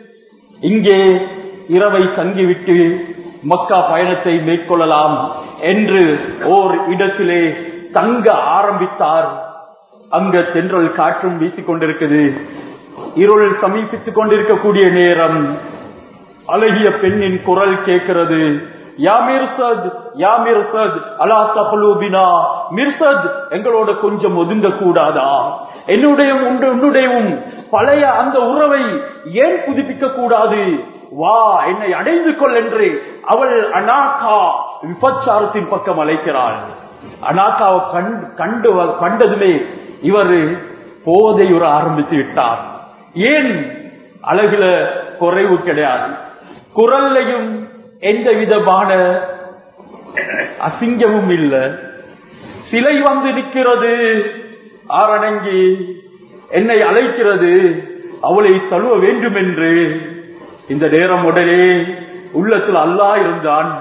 இங்கே இரவை தங்கிவிட்டு மக்கா பயணத்தை மேற்கொள்ளலாம் என்று ஓர் இடத்திலே தங்க ஆரம்பித்தார் அங்க தென்றல் காற்றும் வீசிக் கொண்டிருக்குது இருள் சமீபித்துக் கொண்டிருக்கக்கூடிய நேரம் அழகிய பெண்ணின் குரல் கேட்கிறது யா மிர்சத் யா மிர்சத் அலா தஹலூபினா மிர்சத் எங்களோட கொஞ்சம் ஒதுங்க கூடாதா என்னுடைய உன்னுடையவும் பழைய அந்த உறவை ஏன் புதுப்பிக்க கூடாது வா என்னை அடைந்து கொள் என்று அவள் அனாகா விபச்சாரத்தின் பக்கம் அழைக்கிறாள் அனாகாவை கண்டு கண்டதுமே இவர் போதையுற ஆரம்பித்து விட்டார் ஏன் அழகுல குறைவு கிடையாது குரல்லையும் எந்த விதமான அசிங்கமும் இல்ல சிலை வந்து நிற்கிறது ஆரணங்கி என்னை அழைக்கிறது அவளை தழுவ வேண்டும் என்று இந்த நேரம் உடனே உள்ளத்தில் அல்லா இருந்தான்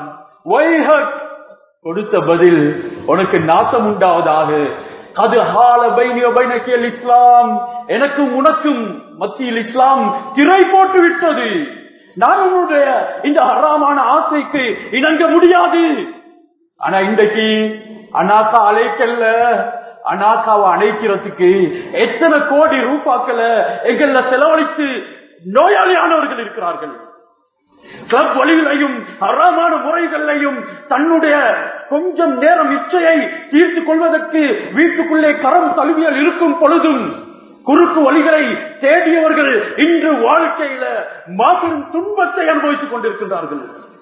கொடுத்த பதில் உனக்கு நாசம் உண்டாவதாக அது ஹால பைனியல் இஸ்லாம் எனக்கும் உனக்கும் மத்தியில் இஸ்லாம் திரை போட்டு விட்டது நான் உன்னுடைய இந்த ஹராமான ஆசைக்கு இணங்க முடியாது ஆனா இன்றைக்கு அனாக்கா அழைக்கல்ல அனாக்காவை அணைக்கிறதுக்கு எத்தனை கோடி ரூபாக்கள எங்கள செலவழித்து நோயாளியானவர்கள் இருக்கிறார்கள் கிளப் வழிகளையும் அறமான முறைகளையும் தன்னுடைய கொஞ்சம் நேரம் இச்சையை தீர்த்து கொள்வதற்கு வீட்டுக்குள்ளே கரம் தழுவியல் இருக்கும் பொழுதும் குறுக்கு வழிகளை தேடியவர்கள் இன்று வாழ்க்கையில மாபெரும் துன்பத்தை அனுபவித்துக் கொண்டிருக்கின்றார்கள்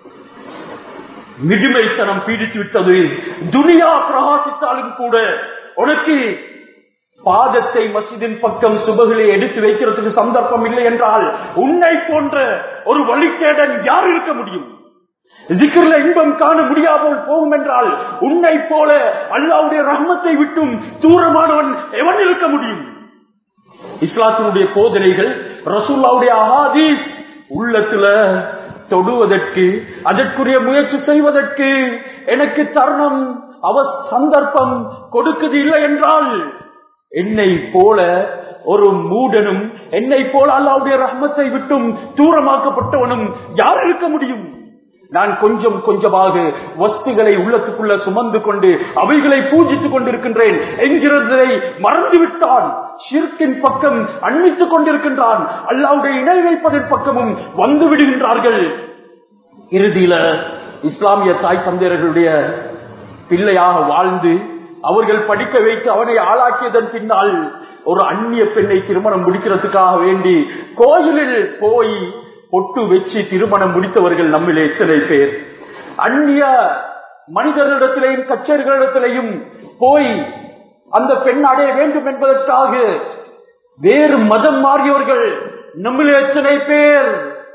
மிகுமைத்தனம் பீடித்து விட்டது துனியா பிரகாசித்தாலும் கூட உனக்கு பாதத்தை மசிதின் பக்கம் சுபகளை எடுத்து வைக்கிறதுக்கு சந்தர்ப்பம் இல்லை என்றால் உன்னை போன்ற ஒரு வழிகேடன் யார் இருக்க முடியும் ஜிக்ரில் இன்பம் காண முடியாமல் போகும் என்றால் உன்னை போல அல்லாவுடைய ரஹ்மத்தை விட்டும் தூரமானவன் எவன் இருக்க முடியும் இஸ்லாத்தினுடைய போதனைகள் ரசூல்லாவுடைய அஹாதீஸ் உள்ளத்துல தொடுவதற்கு அதற்குரிய முயற்சி செய்வதற்கு எனக்கு தருணம் அவ சந்தர்ப்பம் கொடுக்குது இல்லை என்றால் என்னை போல ஒரு மூடனும் என்னை போல அல்லாவுடைய ரஹ்மத்தை விட்டும் தூரமாக்கப்பட்டவனும் யார் இருக்க முடியும் நான் கொஞ்சம் கொஞ்சமாக வஸ்துகளை உள்ளத்துக்குள்ள சுமந்து கொண்டு அவைகளை பூஜித்துக் கொண்டிருக்கின்றேன் என்கிறதை மறந்துவிட்டான் ஷிர்கின் பக்கம் அண்மித்துக் கொண்டிருக்கின்றான் அல்லாவுடைய இணை வைப்பதன் பக்கமும் வந்து விடுகின்றார்கள் இறுதியில இஸ்லாமிய தாய் தந்தையர்களுடைய பிள்ளையாக வாழ்ந்து அவர்கள் படிக்க வைத்து அவனை ஆளாக்கியதன் பின்னால் ஒரு அந்நிய பெண்ணை திருமணம் முடிக்கிறதுக்காக வேண்டி கோயிலில் போய் பொட்டு வச்சு திருமணம் முடித்தவர்கள் நம்மிலே எத்தனை பேர் அந்நிய மனிதர்களிடத்திலேயும் கச்சேரிகளிடத்திலேயும் போய் அந்த பெண் அடைய வேண்டும் என்பதற்காக வேறு மதம் மாறியவர்கள் நம்மிலே எத்தனை பேர்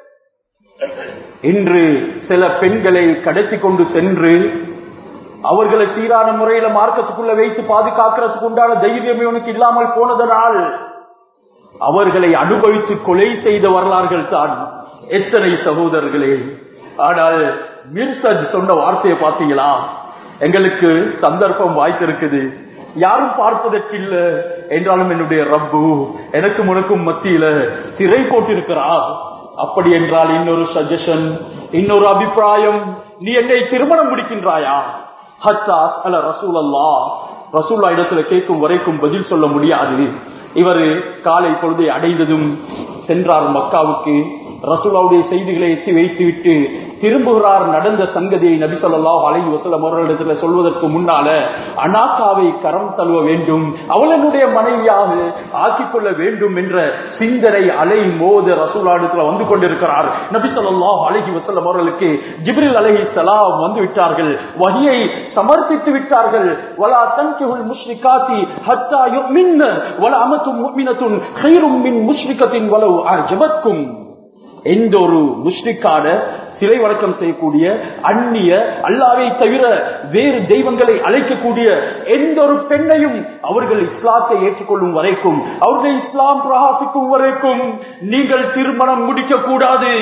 இன்று சில பெண்களை கடத்தி கொண்டு சென்று அவர்களை சீரான முறையில மார்க்கத்துக்குள்ள வைத்து பாதுகாக்கிறதுக்கு உண்டான தைரியம் இவனுக்கு இல்லாமல் போனதனால் அவர்களை அனுபவித்து கொலை செய்த வரலாறுகள் தான் எத்தனை சகோதரர்களே ஆனால் மிர்சத் சொன்ன வார்த்தையை பார்த்தீங்களா எங்களுக்கு சந்தர்ப்பம் வாய்த்திருக்குது யாரும் பார்ப்பதற்கு இல்ல என்றாலும் என்னுடைய ரப்பு எனக்கும் உனக்கும் மத்தியில திரை போட்டிருக்கிறார் அப்படி என்றால் இன்னொரு சஜஷன் இன்னொரு அபிப்பிராயம் நீ என்னை திருமணம் முடிக்கின்றாயா ஹத்தா அல ரசூல் அல்லா ரசூல்லா இடத்துல கேட்கும் வரைக்கும் பதில் சொல்ல முடியாது இவர் காலை பொழுதை அடைந்ததும் சென்றார் மக்காவுக்கு ரசூலாவுடைய செய்திகளை எத்தி வைத்து விட்டு திரும்புகிறார் நடந்த சங்கதியை நபி சொல்லா அலை வசலம் அவர்களிடத்துல சொல்வதற்கு முன்னால அனாக்காவை கரம் தழுவ வேண்டும் அவளனுடைய மனைவியாக ஆக்கிக் கொள்ள வேண்டும் என்ற சிந்தனை அலை மோத ரசூலாடத்துல வந்து கொண்டிருக்கிறார் நபி சொல்லா அலஹி வசல்லம் அவர்களுக்கு ஜிப்ரில் அலஹி சலாம் வந்து விட்டார்கள் வகையை சமர்ப்பித்து விட்டார்கள் வலா தன்கிஹுல் முஷ்ரிகாத்தி ஹத்தா யுமின்ன வல அமத்தும் முஃமினத்துன் கைரும் மின் முஷ்ரிகத்தின் வலவு அஜபத்கும் எந்த ஒரு முஷ்ரிக்கான சிலை வழக்கம் செய்யக்கூடிய அந்நிய அல்லாவை தவிர வேறு தெய்வங்களை அழைக்கக்கூடிய எந்த ஒரு பெண்ணையும் அவர்கள் இஸ்லாத்தை ஏற்றுக்கொள்ளும் வரைக்கும் அவர்கள் இஸ்லாம் பிரகாசிக்கும் வரைக்கும் நீங்கள் திருமணம் முடிக்க கூடாது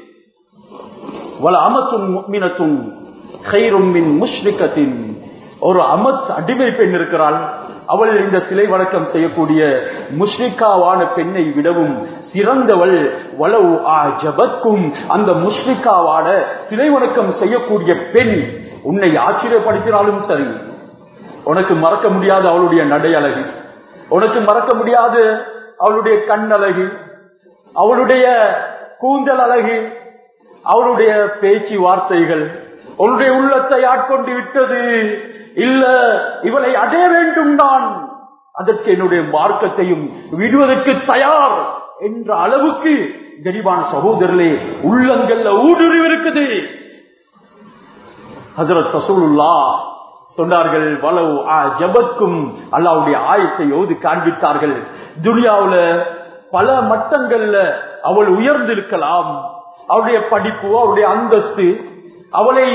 வல அமத்தும் முக்மினத்தும் கைரும் மின் முஷ்ரிக்கத்தின் ஒரு அமத் அடிமை பெண் இருக்கிறாள் அவள் இந்த சிலை வணக்கம் செய்யக்கூடிய முஷ்ரிக்காவான பெண்ணை விடவும் சிறந்தவள் வளவு ஜபத்கும் அந்த முஷ்ரிக்காவான சிலை வணக்கம் செய்யக்கூடிய பெண் உன்னை ஆச்சரியப்படுத்தினாலும் சரி உனக்கு மறக்க முடியாத அவளுடைய நடை அழகு உனக்கு மறக்க முடியாது அவளுடைய கண் அழகு அவளுடைய கூந்தல் அழகு அவளுடைய பேச்சு வார்த்தைகள் உன்னுடைய உள்ளத்தை ஆட்கொண்டு விட்டது இல்ல இவளை அடைய வேண்டும் நான் அதற்கு என்னுடைய மார்க்கத்தையும் விடுவதற்கு தயார் என்ற அளவுக்கு கரிவான சகோதரர்களே உள்ளங்கள்ல ஊடுருவி இருக்குது ஹசரத் ரசூலுல்லா சொன்னார்கள் வளவு ஜபத்துக்கும் அல்லாவுடைய ஆயத்தை ஓதி காண்பித்தார்கள் துனியாவுல பல மட்டங்கள்ல அவள் உயர்ந்திருக்கலாம் அவளுடைய படிப்பு அவளுடைய அந்தஸ்து அவளை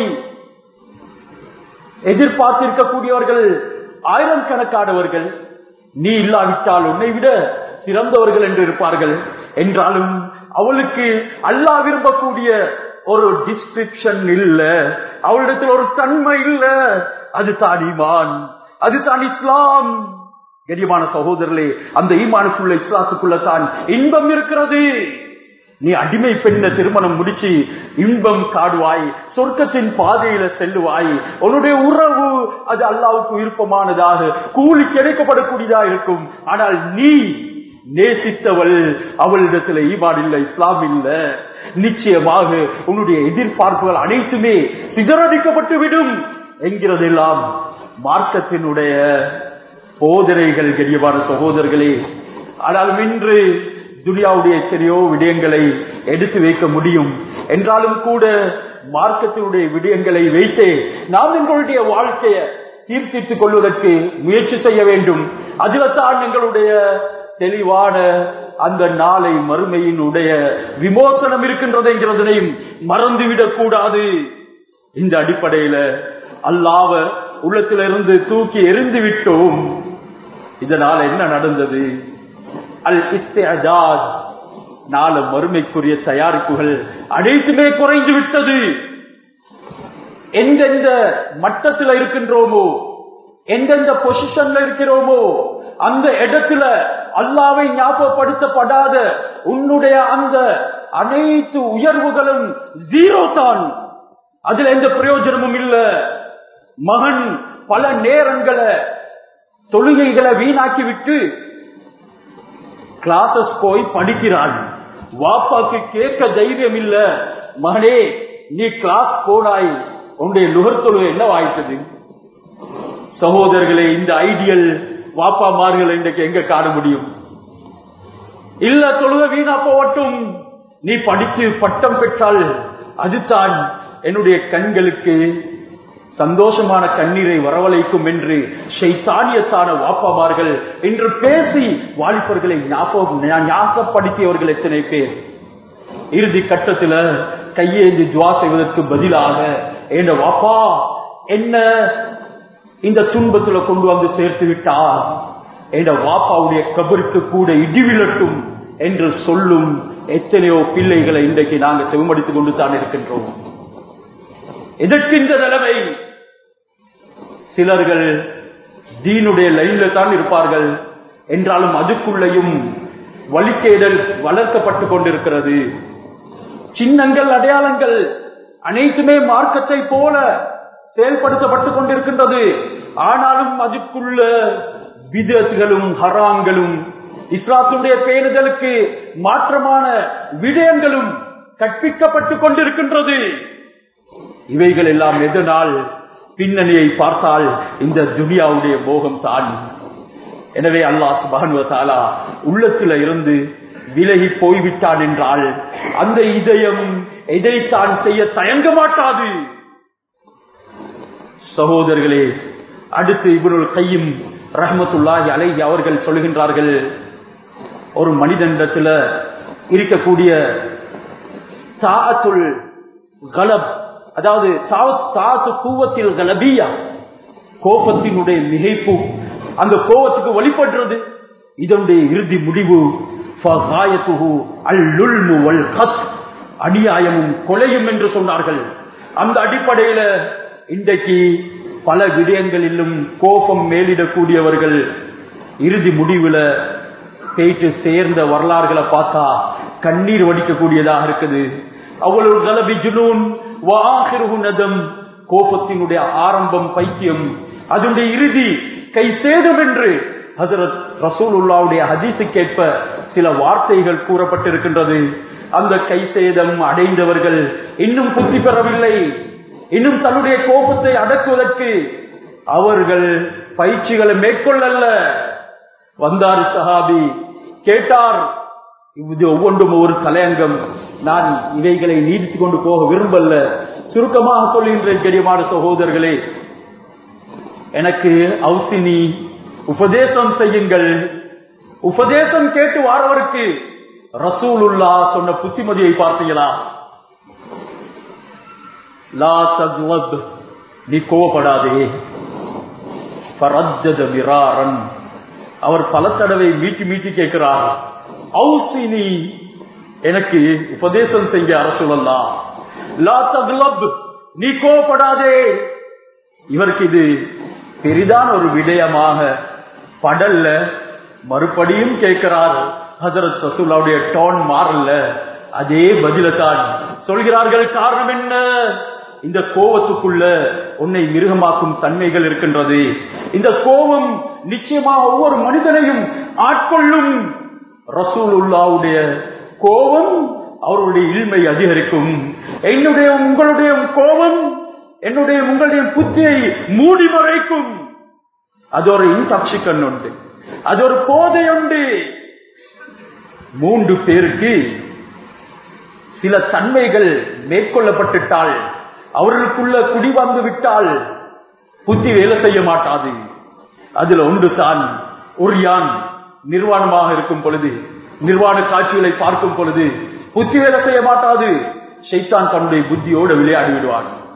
எதிர்பார்த்திருக்கக்கூடியவர்கள் ஆயிரம் கணக்கானவர்கள் நீ இல்லாவிட்டால் உன்னை விட சிறந்தவர்கள் என்று இருப்பார்கள் என்றாலும் அவளுக்கு அல்லா விரும்பக்கூடிய ஒரு டிஸ்கிரிப்ஷன் இல்ல அவளிடத்தில் ஒரு தன்மை இல்ல அது தான் ஈமான் அது தான் இஸ்லாம் கரியமான சகோதரர்களே அந்த ஈமானுக்குள்ள இஸ்லாத்துக்குள்ள தான் இன்பம் இருக்கிறது நீ அடிமை பெண்ண திருமணம் முடிச்சு இன்பம் காடுவாய் சொர்க்கத்தின் பாதையில செல்லுவாய் உன்னுடைய உறவு அது அல்லாவுக்கு விருப்பமானதாக கூலி கிடைக்கப்படக்கூடியதா இருக்கும் ஆனால் நீ நேசித்தவள் அவளிடத்துல ஈமான் இல்ல இஸ்லாம் இல்ல நிச்சயமாக உன்னுடைய எதிர்பார்ப்புகள் அனைத்துமே சிதறடிக்கப்பட்டு விடும் என்கிறதெல்லாம் மார்க்கத்தினுடைய போதனைகள் கரியமான சகோதரர்களே ஆனாலும் இன்று துனியாவுடைய எத்தனையோ விடயங்களை எடுத்து வைக்க முடியும் என்றாலும் கூட மார்க்கத்தினுடைய விடயங்களை வைத்தே நாம் எங்களுடைய வாழ்க்கைய தீர்த்தித்துக் கொள்வதற்கு முயற்சி செய்ய வேண்டும் அதில் தான் எங்களுடைய தெளிவான அந்த நாளை மறுமையினுடைய விமோசனம் இருக்கின்றது என்கிறதனையும் மறந்துவிடக் கூடாது இந்த அடிப்படையில அல்லாவ உள்ளத்திலிருந்து தூக்கி எறிந்து விட்டோம் இதனால என்ன நடந்தது அல் இஸ்தாத் நாலு மறுமைக்குரிய தயாரிப்புகள் அனைத்துமே குறைந்து விட்டது எந்தெந்த மட்டத்தில் இருக்கின்றோமோ எந்தெந்த பொசிஷன்ல இருக்கிறோமோ அந்த இடத்துல அல்லாவை ஞாபகப்படுத்தப்படாத உன்னுடைய அந்த அனைத்து உயர்வுகளும் ஜீரோ தான் அதுல எந்த பிரயோஜனமும் இல்ல மகன் பல நேரங்களை தொழுகைகளை வீணாக்கி விட்டு கிளாஸஸ் போய் படிக்கிறான் வாப்பாக்கு கேட்க தைரியம் இல்ல மகனே நீ கிளாஸ் போனாய் உன்னுடைய நுகர்த்தொழுகை என்ன வாய்த்தது சகோதரர்களே இந்த ஐடியல் வாப்பாமார்களை இன்றைக்கு எங்க காண முடியும் இல்ல தொழுக வீணா போவட்டும் நீ படித்து பட்டம் பெற்றால் அதுதான் என்னுடைய கண்களுக்கு சந்தோஷமான கண்ணீரை வரவழைக்கும் என்று ஷைத்தானியத்தான வாப்பாமார்கள் என்று பேசி வாலிபர்களை ஞாபகம் ஞாபகப்படுத்தியவர்கள் எத்தனை பேர் இறுதி கட்டத்துல கையேந்தி துவா செய்வதற்கு பதிலாக என்ன வாப்பா என்ன இந்த துன்பத்துல கொண்டு வந்து சேர்த்து விட்டார் என்ற வாப்பாவுடைய கபருக்கு கூட இடிவிழட்டும் என்று சொல்லும் எத்தனையோ பிள்ளைகளை இன்றைக்கு நாங்கள் செவமடித்துக் கொண்டு தான் இருக்கின்றோம் எதற்கு இந்த நிலைமை சிலர்கள் தீனுடைய லைன்ல தான் இருப்பார்கள் என்றாலும் அதுக்குள்ளேயும் வழிகேடல் வளர்க்கப்பட்டு கொண்டிருக்கிறது சின்னங்கள் அடையாளங்கள் அனைத்துமே மார்க்கத்தை போல செயல்படுத்தப்பட்டுக் கொண்டிருக்கின்றது ஆனாலும் அதுக்குள்ள விதத்துகளும் ஹராங்களும் இஸ்லாத்துடைய பேணுதலுக்கு மாற்றமான விடயங்களும் கற்பிக்கப்பட்டுக் கொண்டிருக்கின்றது இவைகள் எல்லாம் எதனால் பின்னணியை பார்த்தால் இந்த துனியாவுடைய மோகம் தான் எனவே அல்லாஹ் சுபானுவத்தாலா உள்ளத்துல இருந்து விலகி போய்விட்டான் என்றால் அந்த இதயம் எதைத்தான் செய்ய தயங்க மாட்டாது சகோதரர்களே அடுத்து இவருள் கையும் ரஹமத்துல்லாஹி அலைஹி அவர்கள் சொல்கின்றார்கள் ஒரு மனிதனிடத்துல இருக்கக்கூடிய தாத்துல் கலப் அதாவது தாத்து கூவத்தில் கலபியா கோபத்தினுடைய மிகைப்பு அந்த கோபத்துக்கு வழிபடுறது இதனுடைய இறுதி முடிவு அநியாயமும் கொலையும் என்று சொன்னார்கள் அந்த அடிப்படையில இன்றைக்கு பல விடயங்களிலும் கோபம் மேலிடக்கூடியவர்கள் இறுதி முடிவுல போயிட்டு சேர்ந்த வரலாறுகளை பார்த்தா கண்ணீர் வடிக்கக்கூடியதாக இருக்குது அவ்வளவு கலபி ஜுனூன் நதம் கோபத்தினுடைய ஆரம்பம் பைத்தியம் அதனுடைய இறுதி கை சேதம் என்று ஹசரத் ரசூலுல்லாவுடைய ஹதீசுக்கேற்ப சில வார்த்தைகள் கூறப்பட்டிருக்கின்றது அந்த கை சேதம் அடைந்தவர்கள் இன்னும் புத்தி பெறவில்லை இன்னும் தன்னுடைய கோபத்தை அடக்குவதற்கு அவர்கள் பயிற்சிகளை மேற்கொள்ளல்ல வந்தார் சஹாபி கேட்டார் இது ஒவ்வொன்றும் ஒரு தலையங்கம் நான் இவைகளை நீடித்துக் கொண்டு போக விரும்பல்ல சுருக்கமாக சொல்கின்றேன் பெரியமான சகோதரர்களே எனக்கு அவுசினி உபதேசம் செய்யுங்கள் உபதேசம் கேட்டு வாரவருக்கு ரசூலுல்லா சொன்ன புத்திமதியை பார்த்தீங்களா லா தக்வப் நீ கோவப்படாதே பரஜத மிராரன் அவர் பல தடவை மீட்டி மீட்டி கேட்கிறார் அவுசினி எனக்கு உபதேசம் செய்ய அரசுலல்லா லா தக்லப் நீ கோவப்படாதே இவருக்கு இது பெரிதான ஒரு விடயமாக படல்ல மறுபடியும் கேட்கிறார் ஹசரத் ரசூல்லாவுடைய டோன் மாறல அதே பதில தான் சொல்கிறார்கள் காரணம் என்ன இந்த கோபத்துக்குள்ள உன்னை மிருகமாக்கும் தன்மைகள் இருக்கின்றது இந்த கோபம் நிச்சயமாக ஒவ்வொரு மனிதனையும் ஆட்கொள்ளும் ரசூலுல்லாவுடைய கோபம் அவருடைய இல்மை அதிகரிக்கும் என்னுடைய உங்களுடைய கோபம் என்னுடைய உங்களுடைய புத்தியை மூடி மறைக்கும் அது ஒரு இன்டாக்சிகன் உண்டு அது ஒரு போதை உண்டு மூன்று பேருக்கு சில தன்மைகள் மேற்கொள்ளப்பட்டுட்டால் அவர்களுக்குள்ள குடி வந்து விட்டால் புத்தி வேலை செய்ய மாட்டாது அதுல ஒன்று தான் ஒரு யான் நிர்வாணமாக இருக்கும் பொழுது நிர்வாண காட்சிகளை பார்க்கும் பொழுது புத்தி வேலை செய்ய மாட்டாது ஷைத்தான் தன்னுடைய புத்தியோடு விளையாடி விடுவான்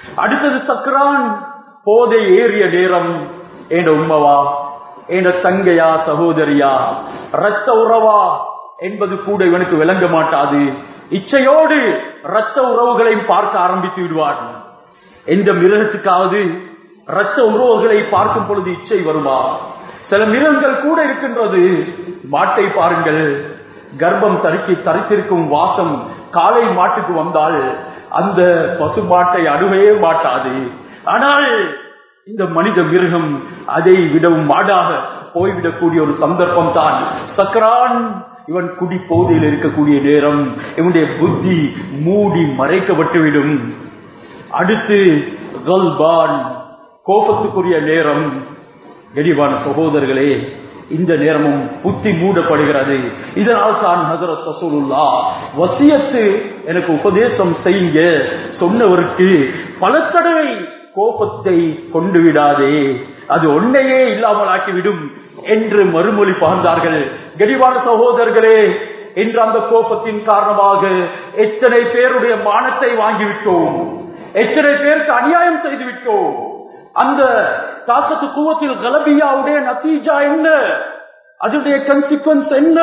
அடுத்தது சக்கரான் போதை ஏறிய நேரம் என் உம்மவா என் தங்கையா சகோதரியா ரத்த உறவா என்பது கூட இவனுக்கு விளங்க மாட்டாது இச்சையோடு ரத்த உறவுகளை பார்க்க ஆரம்பித்து விடுவார் எந்த மிருகத்துக்காவது ரத்த உறவுகளை பார்க்கும் பொழுது இச்சை வருமா சில மிருகங்கள் கூட இருக்கின்றது மாட்டை பாருங்கள் கர்ப்பம் தரிக்கி தரித்திருக்கும் வாசம் காலை மாட்டுக்கு வந்தால் அந்த பசு மாட்டை அணுகவே மாட்டாது ஆனால் இந்த மனித மிருகம் அதை விடவும் மாடாக போய்விடக்கூடிய ஒரு சந்தர்ப்பம் தான் சக்கரான் இவன் குடி போதையில் இருக்கக்கூடிய நேரம் இவனுடைய புத்தி மூடி மறைக்கப்பட்டுவிடும் அடுத்து கல்பான் கோபத்துக்குரிய நேரம் கெடிவான சகோதரர்களே இந்த நேரமும் புத்தி மூடப்படுகிறது இதனால் தான் ஹசரத் ரசூலுல்லா வசியத்து எனக்கு உபதேசம் செய்யுங்க சொன்னவருக்கு பல தடவை கோபத்தை கொண்டு விடாதே அது ஒன்னையே இல்லாமல் ஆக்கிவிடும் என்று மறுமொழி பகர்ந்தார்கள் கெடிவான சகோதரர்களே என்று அந்த கோபத்தின் காரணமாக எத்தனை பேருடைய மானத்தை வாங்கிவிட்டோம் எத்தனை பேருக்கு அநியாயம் செய்து விட்டோம் அந்த தாக்கத்து கூவத்தில் கலபியாவுடைய நத்தீஜா என்ன அதனுடைய கன்சிக்வன்ஸ் என்ன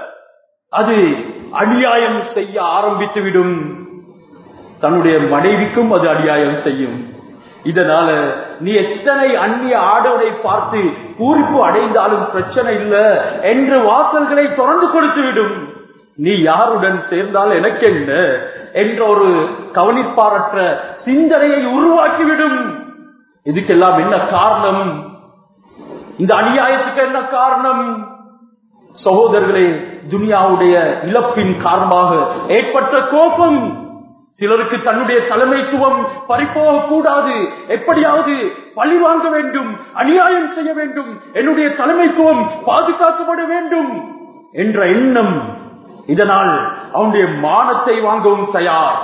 அது அநியாயம் செய்ய ஆரம்பித்து விடும் தன்னுடைய மனைவிக்கும் அது அநியாயம் செய்யும் இதனால நீ எத்தனை அந்நிய ஆடவரை பார்த்து பூரிப்பு அடைந்தாலும் பிரச்சனை இல்ல என்று வாசல்களை திறந்து கொடுத்து விடும் நீ யாருடன் சேர்ந்தால் எனக்கு என்ன என்ற ஒரு கவனிப்பாரற்ற சிந்தனையை உருவாக்கிவிடும் இதுக்கெல்லாம் என்ன காரணம் இந்த அநியாயத்துக்கு என்ன காரணம் சகோதரர்களே துனியாவுடைய இழப்பின் காரணமாக ஏற்பட்ட கோபம் சிலருக்கு தன்னுடைய தலைமைத்துவம் பறிப்போக கூடாது எப்படியாவது பழி வாங்க வேண்டும் அநியாயம் செய்ய வேண்டும் என்னுடைய தலைமைத்துவம் பாதுகாக்கப்பட வேண்டும் என்ற எண்ணம் இதனால் அவனுடைய மானத்தை வாங்கவும் தயார்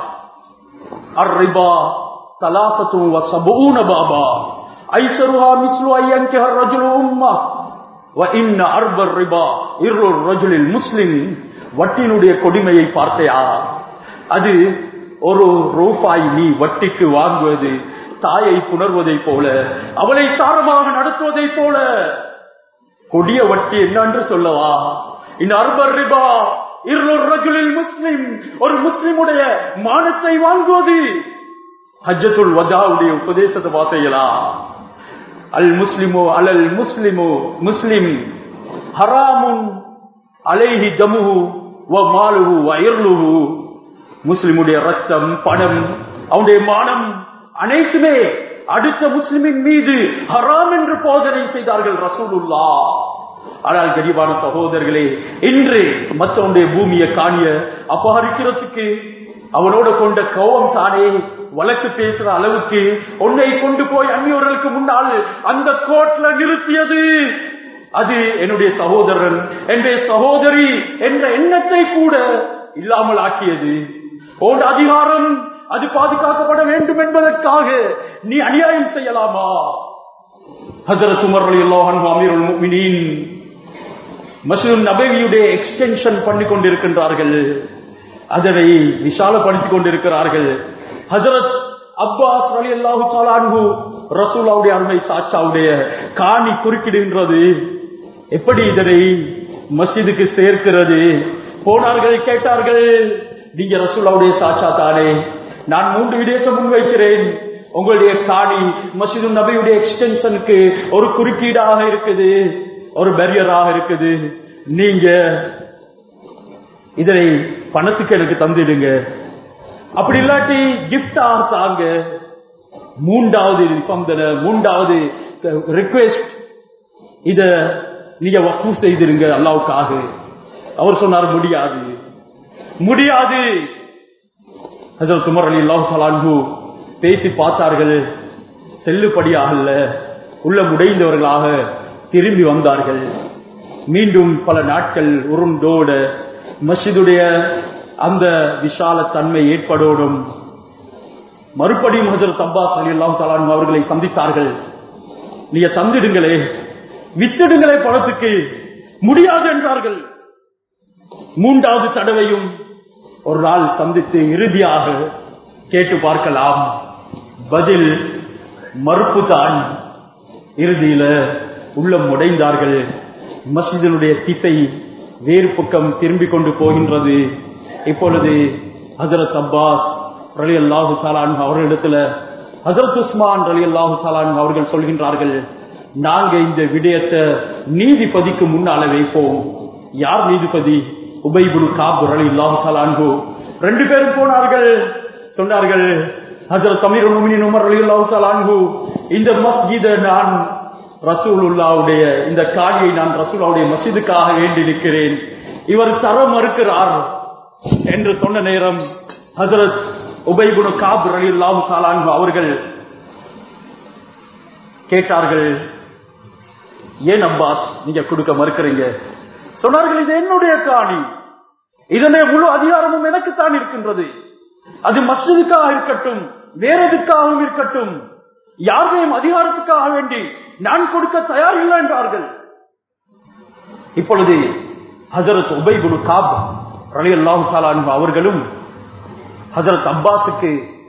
அர்ரிபா தலாசத்து வசபூன பாபா ஐசருஹா மிஸ்லு ஐயன்கிஹ ரஜுலு உம்மா வ இன்ன அர்பர் ரிபா இரு ரஜுலில் முஸ்லிம் வட்டினுடைய கொடுமையை பார்த்தையா அது ஒரு ரூபாய் நீ வட்டிக்கு வாங்குவது தாயை புணர்வதை போல அவளை சாரமாக நடத்துவதை போல கொடிய வட்டி என்னன்று சொல்லவா இந்த அர்பர் ரிபா இருளொரு ரஜுலில் முஸ்லிம் ஒரு முஸ்லிமுடைய மானத்தை வாங்குவது ஹஜ்ஜத்துல் வஜாவுடைய உபதேசத்தை வாசைகளா அல் முஸ்லிமோ அலல் முஸ்லிமோ முஸ்லிம் ஹராமுன் அலைஹி ஜமுஹு வ மாலுஹு வ இர்லுஹு முஸ்லிமுடைய ரத்தம் பணம் அவனுடைய மானம் அனைத்துமே அடுத்த முஸ்லிமின் மீது ஹராம் என்று போதனை செய்தார்கள் ரசூலுல்லா ஆனால் கரிபான சகோதரர்களே இன்று மற்றவனுடைய பூமியை காணிய அபகரிக்கிறதுக்கு அவனோட கொண்ட கோபம் தானே வழக்கு பேசுற அளவுக்கு உன்னை கொண்டு போய் அந்நியவர்களுக்கு முன்னால் அந்த கோட்ல நிறுத்தியது அது என்னுடைய சகோதரன் என்னுடைய சகோதரி என்ற எண்ணத்தை கூட இல்லாமல் ஆக்கியது போன்ற அதிகாரம் அது பாதுகாக்கப்பட வேண்டும் என்பதற்காக நீ அநியாயம் செய்யலாமா ஹசரத் உமர் அலியல்லாஹு அமீருல் முஃமினீன் மஸ்லிம் நபவியுடைய எக்ஸ்டென்ஷன் பண்ணி கொண்டிருக்கின்றார்கள் அதனை விசாலப்படுத்திக் கொண்டிருக்கிறார்கள் ஹசரத் அப்பாஸ் அலி அல்லாஹு சாலான்ஹு ரசூலாவுடைய அருமை சாட்சாவுடைய காணி குறுக்கிடுகின்றது எப்படி இதனை மஸ்ஜிதுக்கு சேர்க்கிறது போனார்கள் கேட்டார்கள் நீங்க ரசூலாவுடைய சாட்சா தானே நான் மூன்று விடயத்தை முன்வைக்கிறேன் உங்களுடைய காணி மசிது நபியுடைய எக்ஸ்டென்ஷனுக்கு ஒரு குறுக்கீடாக இருக்குது ஒரு பேரியராக இருக்குது நீங்க இதனை பணத்துக்கு எனக்கு தந்துடுங்க அப்படி இல்லாட்டி கிஃப்டா தாங்க மூன்றாவது நிபந்தனை மூன்றாவது ரிக்வெஸ்ட் இத நீங்க வக்கு செய்திருங்க அல்லாவுக்காக அவர் சொன்னார் முடியாது முடியாது ஹசரத் உமர் அலி அல்லாஹு பேசி பார்த்தார்கள் செல்லுபடியாகல உள்ள முடைந்தவர்களாக திரும்பி வந்தார்கள் மீண்டும் பல நாட்கள் உருண்டோட மஸ்ஜிதுடைய அந்த விசால தன்மை ஏற்படோடும் மறுபடியும் ஹசரத் அப்பாஸ் அலி அல்லாம் தலான் அவர்களை சந்தித்தார்கள் நீங்க தந்திடுங்களே வித்திடுங்களே பணத்துக்கு முடியாது என்றார்கள் மூன்றாவது தடவையும் ஒரு நாள் சந்தித்து இறுதியாக கேட்டு பார்க்கலாம் பதில் மறுப்பு தான் இறுதியில உள்ளம் உடைந்தார்கள் மஸ்ஜிதினுடைய திசை வேறு பக்கம் திரும்பிக் கொண்டு போகின்றது இப்பொழுது ஹசரத் அப்பாஸ் ரலி அல்லாஹு சாலான் அவர்களிடத்துல ஹசரத் உஸ்மான் ரலி அல்லாஹு சாலான் அவர்கள் சொல்கின்றார்கள் நாங்க இந்த விடயத்தை நீதிபதிக்கு முன்னால வைப்போம் யார் நீதிபதி உபைபுல் காப் ரலி அல்லாஹு சாலான்கு ரெண்டு பேரும் போனார்கள் சொன்னார்கள் ஹசரத் அமீர் முமினின் உமர் ரலி அல்லாஹு சாலான்கு இந்த மஸ்ஜிதை நான் ரசூலுல்லாவுடைய இந்த காடியை நான் ரசூலாவுடைய மசிதுக்காக வேண்டி நிற்கிறேன் இவர் தர மறுக்கிறார் என்று சொன்ன நேரம் ஹசரத் உபைகுணு காப் அலி அல்லாஹு சாலான் அவர்கள் கேட்டார்கள் ஏன் அப்பாஸ் நீங்க கொடுக்க மறுக்கிறீங்க சொன்னார்கள் இது என்னுடைய காணி இதனை முழு அதிகாரமும் எனக்குத்தான் இருக்கின்றது அது மஸ்ஜிதுக்காக இருக்கட்டும் வேற எதுக்காகவும் இருக்கட்டும் யாருடையும் அதிகாரத்துக்காக வேண்டி நான் கொடுக்க தயார் இல்லை என்றார்கள் இப்பொழுது ஹசரத் உபைகுனு காப் ரலி அல்லாஹு அவர்களும் ஹசரத் அப்பாஸுக்கு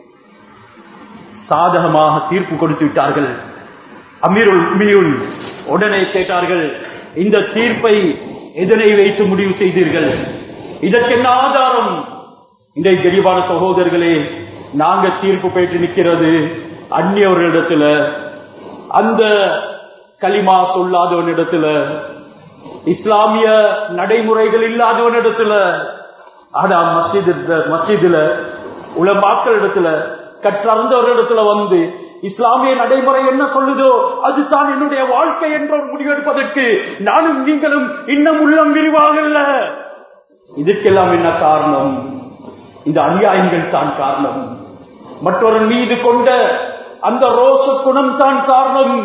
சாதகமாக தீர்ப்பு கொடுத்து விட்டார்கள் அமீருல் உமியுல் உடனே கேட்டார்கள் இந்த தீர்ப்பை எதனை வைத்து முடிவு செய்தீர்கள் இதற்கு என்ன ஆதாரம் இந்த கரிபான சகோதரர்களே நாங்க தீர்ப்பு பெற்று நிற்கிறது அந்நியவர்களிடத்துல அந்த களிமா சொல்லாதவனிடத்துல இஸ்லாமிய நடைமுறைகள் இல்லாதவனிடத்துல ஆனா மஸ்ஜித் மஸ்ஜிதுல உள்ள மக்களிடத்துல கற்றறிந்தவர்களிடத்துல வந்து இஸ்லாமிய நடைமுறை என்ன சொல்லுதோ அதுதான் என்னுடைய வாழ்க்கை என்ற ஒரு முடிவெடுப்பதற்கு நானும் நீங்களும் இன்னும் உள்ளம் விரிவாகல்ல இதுக்கெல்லாம் என்ன காரணம் இந்த அநியாயங்கள் தான் காரணம் மற்றொரு மீது கொண்ட அந்த ரோச குணம் தான் காரணம்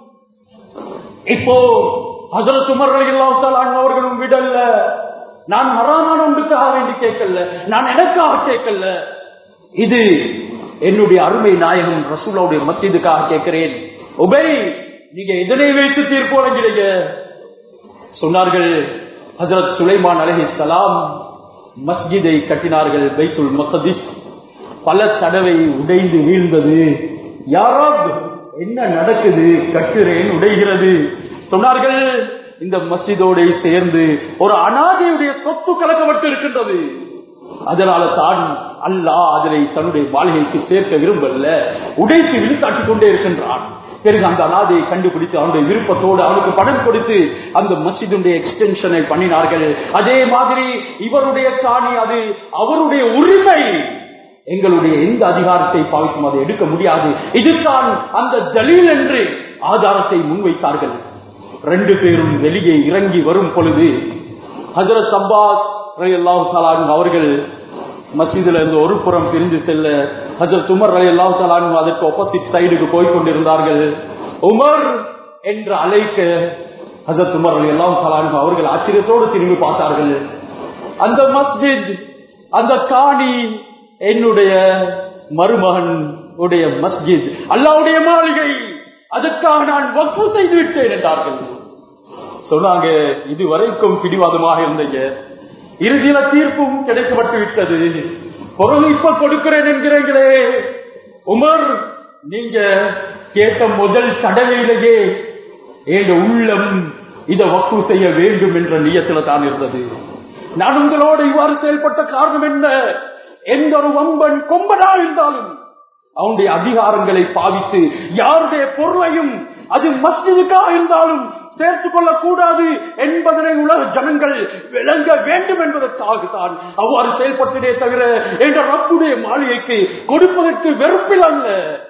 இப்போ ஹசரத் உமர் எல்லாம் அவர்களும் விடல்ல நான் மராமான ஒன்றுக்காக வேண்டி கேட்கல நான் எனக்காக கேட்கல இது என்னுடைய அருமை நாயகம் ரசூலாவுடைய மத்தியதுக்காக கேட்கிறேன் உபை நீங்க இதனை வைத்து தீர்ப்பு வழங்கிறீங்க சொன்னார்கள் ஹசரத் சுலைமான் அலஹி சலாம் மஸ்ஜிதை கட்டினார்கள் பைத்துல் மசதிஸ் பல தடவை உடைந்து வீழ்ந்தது யாராவது என்ன நடக்குது கட்டுறேன் உடைகிறது சொன்னார்கள் இந்த மஸ்ஜிதோட சேர்ந்து ஒரு அனாதையுடைய சொத்து கலக்கப்பட்டு இருக்கின்றது அதனால தான் அல்லாஹ் அதனை தன்னுடைய மாளிகைக்கு சேர்க்க விரும்பல உடைத்து விழுத்தாட்டிக் கொண்டே இருக்கின்றான் பிறகு அந்த அனாதையை கண்டுபிடித்து அவனுடைய விருப்பத்தோடு அவனுக்கு பணம் கொடுத்து அந்த மஸ்ஜிதுடைய எக்ஸ்டென்ஷனை பண்ணினார்கள் அதே மாதிரி இவருடைய காணி அது அவருடைய உரிமை எங்களுடைய எந்த அதிகாரத்தை பாவிக்கும் அதை எடுக்க முடியாது இதுதான் அந்த தலீல் என்று ஆதாரத்தை முன்வைத்தார்கள் ரெண்டு பேரும் வெளியே இறங்கி வரும் பொழுது ஹசரத் அப்பாஸ் அவர்கள் மசீதுல இருந்து ஒரு புறம் பிரிந்து செல்ல ஹசரத் உமர் அலி அல்லாஹ் தலான் அதற்கு ஆப்போசிட் சைடுக்கு போய் கொண்டிருந்தார்கள் உமர் என்று அழைக்க ஹசரத் உமர் அலி அல்லாஹ் தலான் அவர்கள் ஆச்சரியத்தோடு திரும்பி பார்த்தார்கள் அந்த மஸ்ஜித் அந்த காணி என்னுடைய மருமகன் உடைய மஸ்ஜித் அல்லாவுடைய மாளிகை அதுக்காக நான் வக்ஃபு செய்து விட்டேன் என்றார்கள் சொன்னாங்க இதுவரைக்கும் பிடிவாதமாக இருந்தீங்க இறுதியில தீர்ப்பும் கிடைக்கப்பட்டு விட்டது பொருள் இப்ப கொடுக்கிறேன் என்கிறீங்களே உமர் நீங்க கேட்ட முதல் தடவையிலேயே எங்க உள்ளம் இதை வக்கு செய்ய வேண்டும் என்ற நியத்துல தான் இருந்தது நான் உங்களோடு இவ்வாறு செயல்பட்ட காரணம் என்ன எந்த ஒரு வம்பன் கொம்பனா இருந்தாலும் அவனுடைய அதிகாரங்களை பாவித்து யாருடைய பொருளையும் அது மஸ்ஜிதுக்காக இருந்தாலும் சேர்த்துக் கொள்ளக் கூடாது என்பதனை உலக ஜனங்கள் விளங்க வேண்டும் என்பதற்காக தான் அவ்வாறு செயல்பட்டதே தவிர என்ற ரப்புடைய மாளிகைக்கு கொடுப்பதற்கு வெறுப்பில் அல்ல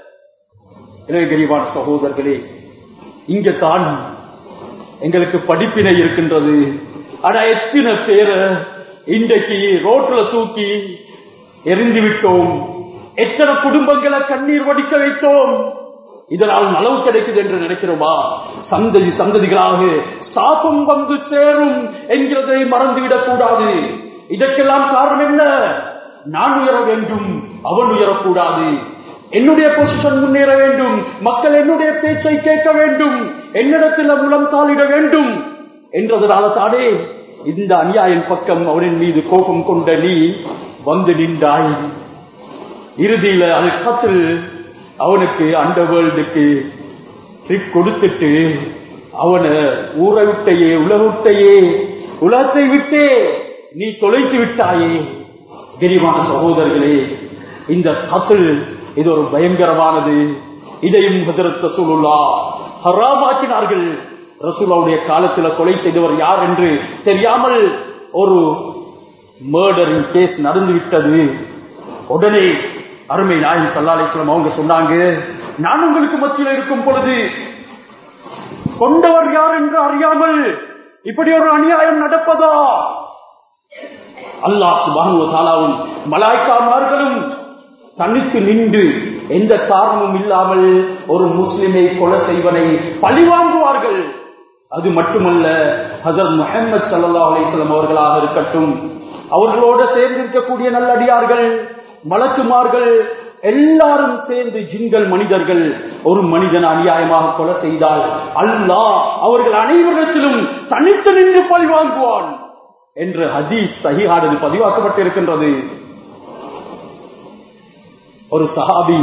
எனவே கரிவான சகோதரர்களே இங்க தான் எங்களுக்கு படிப்பினை இருக்கின்றது ஆனா எத்தனை பேரை இன்றைக்கு ரோட்ல தூக்கி எரிந்து விட்டோம் எத்தனை குடும்பங்களை கண்ணீர் வடிக்க வைத்தோம் இதனால் நலவு கிடைக்குது என்று நினைக்கிறோமா சந்ததி சந்ததிகளாக சாபம் வந்து சேரும் என்கிறதை மறந்துவிடக் கூடாது இதற்கெல்லாம் காரணம் என்ன நான் உயர வேண்டும் அவன் உயரக்கூடாது என்னுடைய பொசிஷன் முன்னேற வேண்டும் மக்கள் என்னுடைய பேச்சை கேட்க வேண்டும் என்னிடத்தில் முலம் தாளிட வேண்டும் என்றதனால தானே இந்த அநியாயின் பக்கம் அவனின் மீது கோபம் கொண்ட நீ வந்து நின்றாய் இறுதியில அது கத்தில் அவனுக்கு அண்ட வேர்ல்டுக்கு ட்ரிப் கொடுத்துட்டு அவனை ஊரை விட்டையே உலக விட்டையே உலகத்தை விட்டே நீ தொலைத்து விட்டாயே கரிமான சகோதரர்களே இந்த கத்தல் இது ஒரு பயங்கரமானது இதையும் ஹதரத் ரசூலுல்லா ஹராமாக்கினார்கள் ரசூலாவுடைய காலத்துல கொலை செய்தவர் யார் என்று தெரியாமல் ஒரு மர்டரின் கேஸ் நடந்து விட்டது உடனே அருமை நாயகம் சல்லாலேஸ்வரம் அவங்க சொன்னாங்க நான் உங்களுக்கு மத்தியில் இருக்கும் பொழுது கொண்டவர் யார் என்று அறியாமல் இப்படி ஒரு அநியாயம் நடப்பதா அல்லாஹ் சுபானு தாலாவும் மலாய்க்காமார்களும் தனித்து நின்று எந்த காரணமும் இல்லாமல் ஒரு முஸ்லிமை கொலை செய்வனை பழிவாங்குவார்கள் அது மட்டுமல்ல ஹசர் முகமது சல்லா அலிஸ்லாம் அவர்களாக இருக்கட்டும் அவர்களோட சேர்ந்திருக்கக்கூடிய நல்லடியார்கள் மலக்குமார்கள் எல்லாரும் சேர்ந்து ஜின்கள் மனிதர்கள் ஒரு மனிதன் அநியாயமாக கொலை செய்தால் அல்லாஹ் அவர்கள் அனைவரிடத்திலும் தனித்து நின்று பழி வாங்குவான் என்று ஹதீஸ் சஹிஹானது பதிவாக்கப்பட்டிருக்கின்றது ஒரு சஹாபி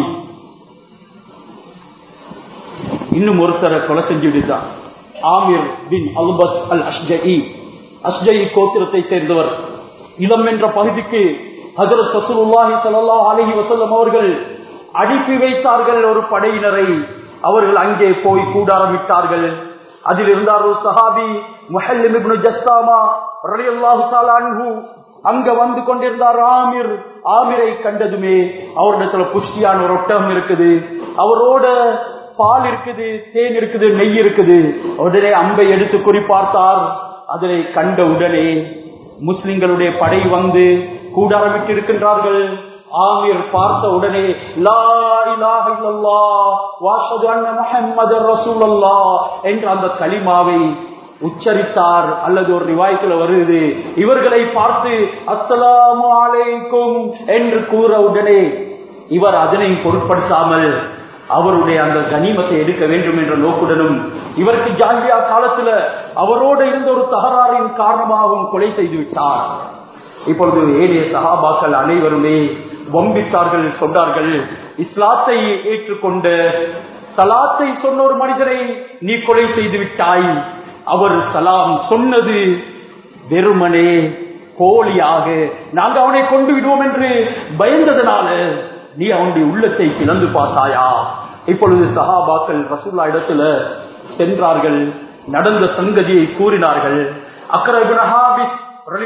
இன்னும் ஒருத்தரை கொலை செஞ்சு விடுத்தார் ஆமிர் பின் அல்பத் அல் அஷ்ஜி அஷ்ஜி கோத்திரத்தை சேர்ந்தவர் இளம் என்ற பகுதிக்கு ஹசரத் சசூலுல்லாஹி ஸல்லல்லாஹு அலைஹி வஸல்லம் அவர்கள் அனுப்பி வைத்தார்கள் ஒரு படையினரை அவர்கள் அங்கே போய் கூடாரம் விட்டார்கள் அதில் இருந்தார் ஒரு சஹாபி முஹல்லிம் இப்னு ஜஸ்ஸாமா ரலியல்லாஹு தஆலா அன்ஹு அங்க வந்து கொண்டிருந்தார் ஆமிர் ஆமிரை கண்டதுமே அவரிடத்துல புஷ்டியான ஒரு ஒட்டகம் இருக்குது அவரோட பால் இருக்குது தேன் இருக்குது நெய் இருக்குது உடனே அம்பை எடுத்து குறிப்பார்த்தார் அதனை கண்ட உடனே முஸ்லிம்களுடைய படை வந்து கூடாரமிட்டு இருக்கின்றார்கள் ஆமீர் பார்த்த உடனே லா இலாஹ இல்லல்லாஹ் வஅஷ்ஹது அன்ன முஹம்மதர் ரசூலுல்லாஹ் என்ற அந்த கலிமாவை உச்சரித்தார் அல்லது ஒரு ரிவாயத்துல வருது இவர்களை பார்த்து அஸ்ஸலாமு அலைக்கும் என்று கூற உடனே இவர் அதனை பொருட்படுத்தாமல் அவருடைய அந்த கனிமத்தை எடுக்க வேண்டும் என்ற நோக்குடனும் இவருக்கு ஜாலியா காலத்துல அவரோடு இருந்த ஒரு தகராறின் காரணமாகவும் கொலை செய்து விட்டார் இப்பொழுது ஏழைய சகாபாக்கள் அனைவருமே வம்பித்தார்கள் சொன்னார்கள் இஸ்லாத்தை ஏற்றுக்கொண்ட சலாத்தை சொன்ன ஒரு மனிதரை நீ கொலை செய்து விட்டாய் அவர் சலாம் சொன்னது வெறுமனே போலியாக நாங்க அவனை கொண்டு விடுவோம் என்று பயந்ததனால நீ அவனுடைய உள்ளத்தை பிளந்து பார்த்தாயா இப்பொழுது சஹாபாக்கள் ரசூல்லா இடத்துல சென்றார்கள் நடந்த சங்கதியை கூறினார்கள் அக்கரபின்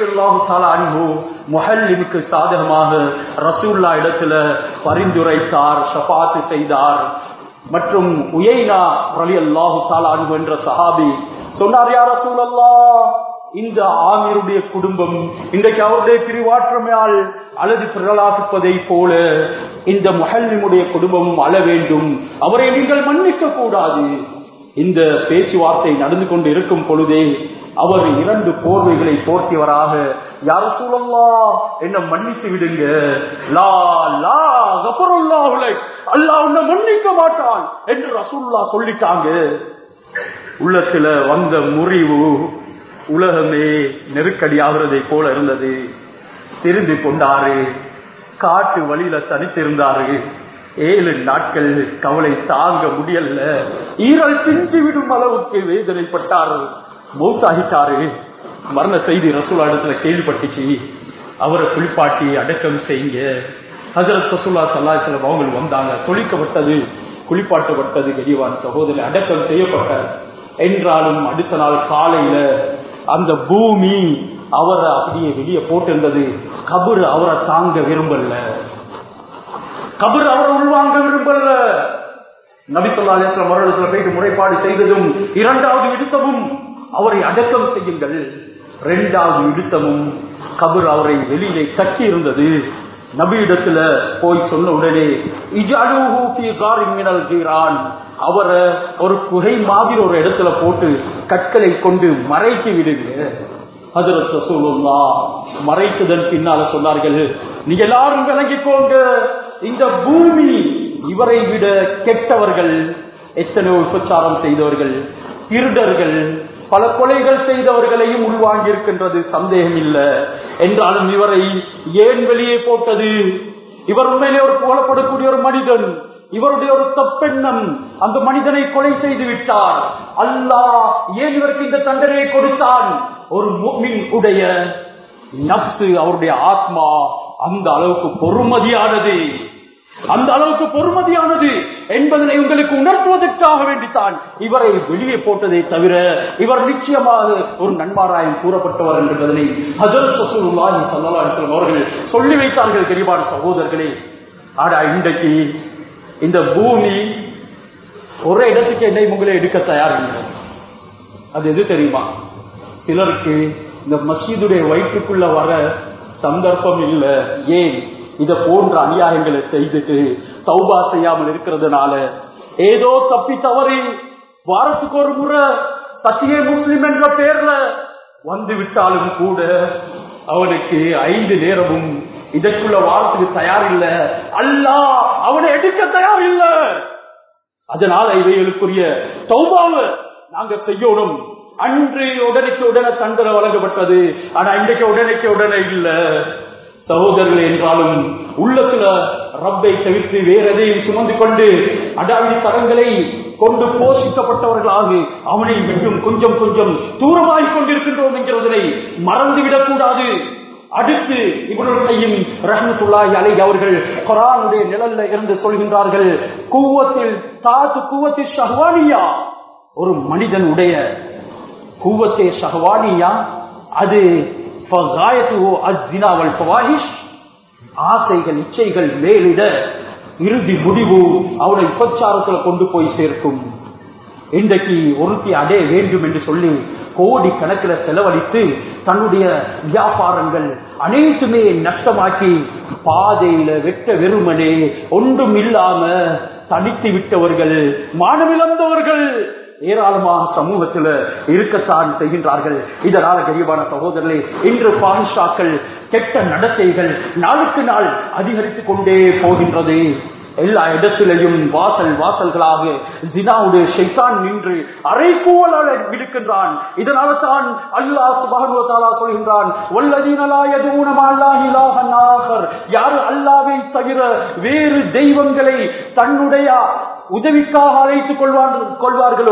முஹல்லிமுக்கு சாதகமாக ரசூல்லா இடத்துல பரிந்துரைத்தார் ஷபாத்து செய்தார் மற்றும் உயைனா ரலி அல்லாஹு தாலானு என்ற சஹாபி சொன்னார் யார் ரசூலல்லா இந்த ஆமீருடைய குடும்பம் இன்றைக்கு அவருடைய பிரிவாற்றமையால் அழகு பிறலாக்குப்பதை போல இந்த முஹல்லிமுடைய குடும்பமும் அழ வேண்டும் அவரை நீங்கள் மன்னிக்க கூடாது இந்த பேச்சுவார்த்தை நடந்து கொண்டு இருக்கும் பொழுதே அவர் இரண்டு போர்வைகளை போர்த்தியவராக யார சூழல்லா என்ன மன்னித்து விடுங்க லா லா கபருல்லா அல்லாஹ் உன்னை மன்னிக்க மாட்டான் என்று ரசூல்லா சொல்லிட்டாங்க உள்ளத்துல வந்த முறிவு உலகமே நெருக்கடி ஆகிறதை போல இருந்தது திரும்பி கொண்டாரு காட்டு வழியில தனித்திருந்தாரு ஏழு நாட்கள் கவலை தாங்க முடியல ஈரல் பிஞ்சு விடும் அளவுக்கு வேதனைப்பட்டாரு மௌத்தாகிட்டாரு மரண செய்தி ரசூலா இடத்துல கேள்விப்பட்டுச்சு அவரை குளிப்பாட்டி அடக்கம் செய்யுங்க ஹசரத் ரசூல்லா சல்லாஹலம் அவங்க வந்தாங்க தொழிக்கப்பட்டது குளிப்பாட்டப்பட்டது கெடிவான் சகோதரி அடக்கம் செய்யப்பட்ட என்றாலும் அடுத்த நாள் காலையில அந்த பூமி அவரை அப்படியே வெளியே போட்டிருந்தது கபரு அவரை தாங்க விரும்பல கபர் அவரை உள்வாங்க விரும்பல நபி சொல்லா அலிஸ்லாம் அவர்களிடத்துல போயிட்டு முறைப்பாடு செய்ததும் இரண்டாவது இடுத்தமும் அவரை அடக்கம் செய்யுங்கள் இரண்டாவது இடுத்தமும் கபர் அவரை வெளியிலே கட்டி இருந்தது நபியிடத்துல போய் சொன்ன உடனே அவரை ஒரு குகை மாதிரி ஒரு இடத்துல போட்டு கற்களை கொண்டு மறைத்து விடுங்க ஹதரத் ரசூலுல்லா மறைத்ததன் பின்னால சொன்னார்கள் நீங்க எல்லாரும் விளங்கிக்கோங்க இந்த பூமி இவரை விட கெட்டவர்கள் எத்தனையோ உபச்சாரம் செய்தவர்கள் திருடர்கள் பல கொலைகள் செய்தவர்களையும் உள்வாங்கி இருக்கின்றது சந்தேகம் இல்லை என்றாலும் இவரை ஏன் வெளியே போட்டது இவர் உண்மையிலே ஒரு புகழப்படக்கூடிய ஒரு மனிதன் இவருடைய ஒரு தப்பெண்ணம் அந்த மனிதனை கொலை செய்து விட்டார் அல்லாஹ் ஏன் இவருக்கு இந்த தண்டனையை கொடுத்தான் ஒரு முஃமின் உடைய நப்சு அவருடைய ஆத்மா அந்த அளவுக்கு பொறுமதியானது அந்த அளவுக்கு பொறுமதியானது என்பதனை உங்களுக்கு உணர்த்துவதற்காக வேண்டித்தான் இவரை வெளியே போட்டதை தவிர இவர் நிச்சயமாக ஒரு நன்மாராயம் கூறப்பட்டவர் என்பதனை ஹஜரத் ரசூலுல்லாஹி ஸல்லல்லாஹு அலைஹி வஸல்லம் அவர்கள் சொல்லி வைத்தார்கள் தெரிவான சகோதரர்களே ஆடா இன்றைக்கு இந்த பூமி ஒரே இடத்துக்கு என்னை உங்களை எடுக்க தயார் இல்லை அது எது தெரியுமா சிலருக்கு இந்த மசீதுடைய வயிற்றுக்குள்ள வர சந்தர்ப்பம் இல்லை ஏன் இத போன்ற அநியாயங்களை செய்துட்டு தௌபா செய்யாமல் இருக்கிறதுனால ஏதோ தப்பி தவறி வாரத்துக்கு ஒரு முறை சத்திய முஸ்லிம் என்ற பெயர்ல வந்து விட்டாலும் கூட அவனுக்கு ஐந்து நேரமும் இதற்குள்ள வாரத்துக்கு தயார் இல்ல அல்லாஹ் அவனை எடுக்க தயார் இல்ல அதனால இவைகளுக்குரிய தௌபாவை நாங்க செய்யணும் அன்று உடனேக்கு உடனே தண்டனை வழங்கப்பட்டது ஆனா இன்றைக்கு உடனேக்கு உடனே இல்ல சகோதரர்கள் என்றாலும் உள்ளத்துல ரப்பை தவிர்த்து வேற எதையும் சுமந்து கொண்டு அடாவி தரங்களை கொண்டு போஷிக்கப்பட்டவர்களாக அவனை விட்டும் கொஞ்சம் கொஞ்சம் தூரமாய் கொண்டிருக்கின்றோம் என்கிறதனை மறந்துவிடக் கூடாது அடுத்து இவர்களுடையும் ரஹமத்துல்லாஹி அலை அவர்கள் குரானுடைய நிழல்ல இருந்து சொல்கின்றார்கள் கூவத்தில் தாத்து கூவத்தில் ஷஹ்வானியா ஒரு மனிதனுடைய கூவத்தே ஷஹ்வானியா அது ஆசைகள் இச்சைகள் மேலிட இறுதி முடிவு அவனை உபச்சாரத்துல கொண்டு போய் சேர்க்கும் இன்றைக்கு ஒருத்தி அடைய வேண்டும் என்று சொல்லி கோடி கணக்கில் செலவழித்து தன்னுடைய வியாபாரங்கள் அனைத்துமே நஷ்டமாக்கி பாதையில வெட்ட வெறுமனே ஒன்றும் இல்லாம தனித்து விட்டவர்கள் மானமிழந்தவர்கள் ஏராளமாக சமூகத்தில் இருக்கத்தான் செய்கின்றார்கள் இதனால கரியமான சகோதரர்களே இன்று பாதுஷாக்கள் கெட்ட நடத்தைகள் நாளுக்கு நாள் அதிகரித்துக் கொண்டே போகின்றது எல்லா இடத்திலையும் வாசல் வாசல்களாக ஜினாவுடைய ஷைத்தான் நின்று அரைக்கூவலால் விடுக்கின்றான் இதனால தான் அல்லாஹ் சுபஹானுவத்தாலா சொல்கின்றான் யாரு அல்லாவை தவிர வேறு தெய்வங்களை தன்னுடைய உதவிக்காக அழைத்துக் கொள்வார்கள் கொள்வார்களோ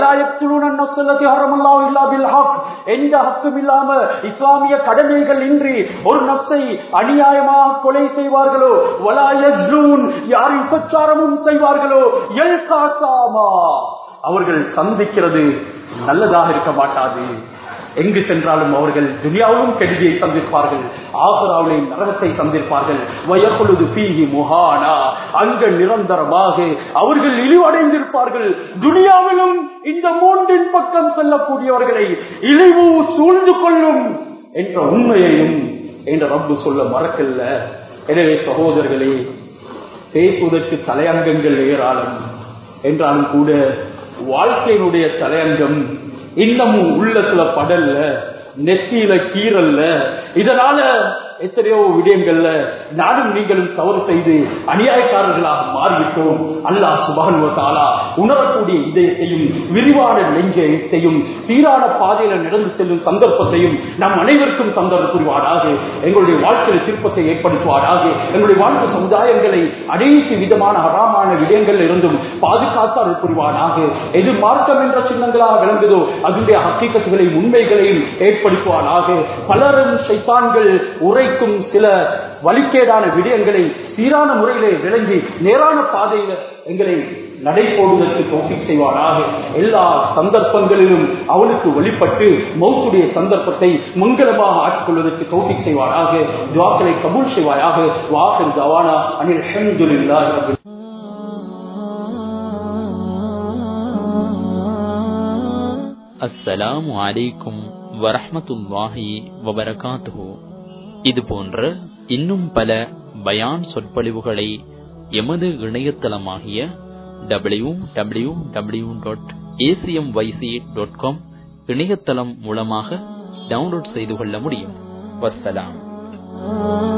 எந்த ஹக்கும் இல்லாம இஸ்லாமிய கடமைகள் இன்றி ஒரு நப்சை அநியாயமாக கொலை செய்வார்களோ வலாயூன் யார் உபச்சாரமும் செய்வார்களோ எல் காசாமா அவர்கள் சந்திக்கிறது நல்லதாக இருக்க மாட்டாது எங்கு சென்றாலும் அவர்கள் துனியாவிலும் கெடுதியை சந்திப்பார்கள் ஆசராவிலே நரகத்தை சந்திப்பார்கள் வயப்பொழுது பீகி முகானா அங்க நிரந்தரமாக அவர்கள் இழிவடைந்திருப்பார்கள் துனியாவிலும் இந்த மூன்றின் பக்கம் செல்லக்கூடியவர்களை இழிவு சூழ்ந்து கொள்ளும் என்ற உண்மையையும் என்ற ரப்பு சொல்ல மறக்கல்ல எனவே சகோதரர்களே பேசுவதற்கு தலையங்கங்கள் ஏராளம் என்றாலும் கூட வாழ்க்கையினுடைய தலையங்கம் இன்னமும் உள்ளத்துல படல்ல நெத்தியில கீரல்ல இதனால எத்தனையோ விடயங்கள்ல நானும் நீங்களும் தவறு செய்து அநியாயக்காரர்களாக மாறிவிட்டோம் அல்லாஹ் சுபகனுவத்தாலா உணரக்கூடிய இதயத்தையும் விரிவான நெஞ்சத்தையும் சீரான பாதையில நடந்து செல்லும் சந்தர்ப்பத்தையும் நம் அனைவருக்கும் சந்தர்ப்ப புரிவாராக எங்களுடைய வாழ்க்கையில் திருப்பத்தை ஏற்படுத்துவாராக எங்களுடைய வாழ்க்கை சமுதாயங்களை அனைத்து விதமான அறாமான விடயங்கள் இருந்தும் பாதுகாத்தால் புரிவானாக எது மார்க்கம் என்ற சின்னங்களாக விளங்குதோ அதனுடைய ஹக்கீக்கத்துகளையும் உண்மைகளையும் ஏற்படுத்துவானாக பலரும் சைத்தான்கள் உரைக்கும் சில வழிகேடான விடயங்களை சீரான முறையிலே விளங்கி நேரான பாதையில எங்களை நடைபோடுவதற்கு தோஃபிக் செய்வானாக எல்லா சந்தர்ப்பங்களிலும் அவனுக்கு வழிபட்டு மௌத்துடைய சந்தர்ப்பத்தை மங்களமாக ஆட்கொள்வதற்கு தோஃபிக் செய்வானாக துவாக்களை கபூல் செய்வாயாக வாசல் தவானா அனில் அஹமதுல்லாஹி ரப்பில் அஸ்ஸலாமு அலைக்கும் வரஹ்மத்துல்லாஹி வபரகாத்துஹு இது போன்ற இன்னும் பல பயான் சொற்பொழிவுகளை எமது இணையதளமாகிய W W W dot ACM YC dot com இணையதளம் மூலமாக டவுன்லோட் செய்து கொள்ள முடியும் வஸ்ஸலாம்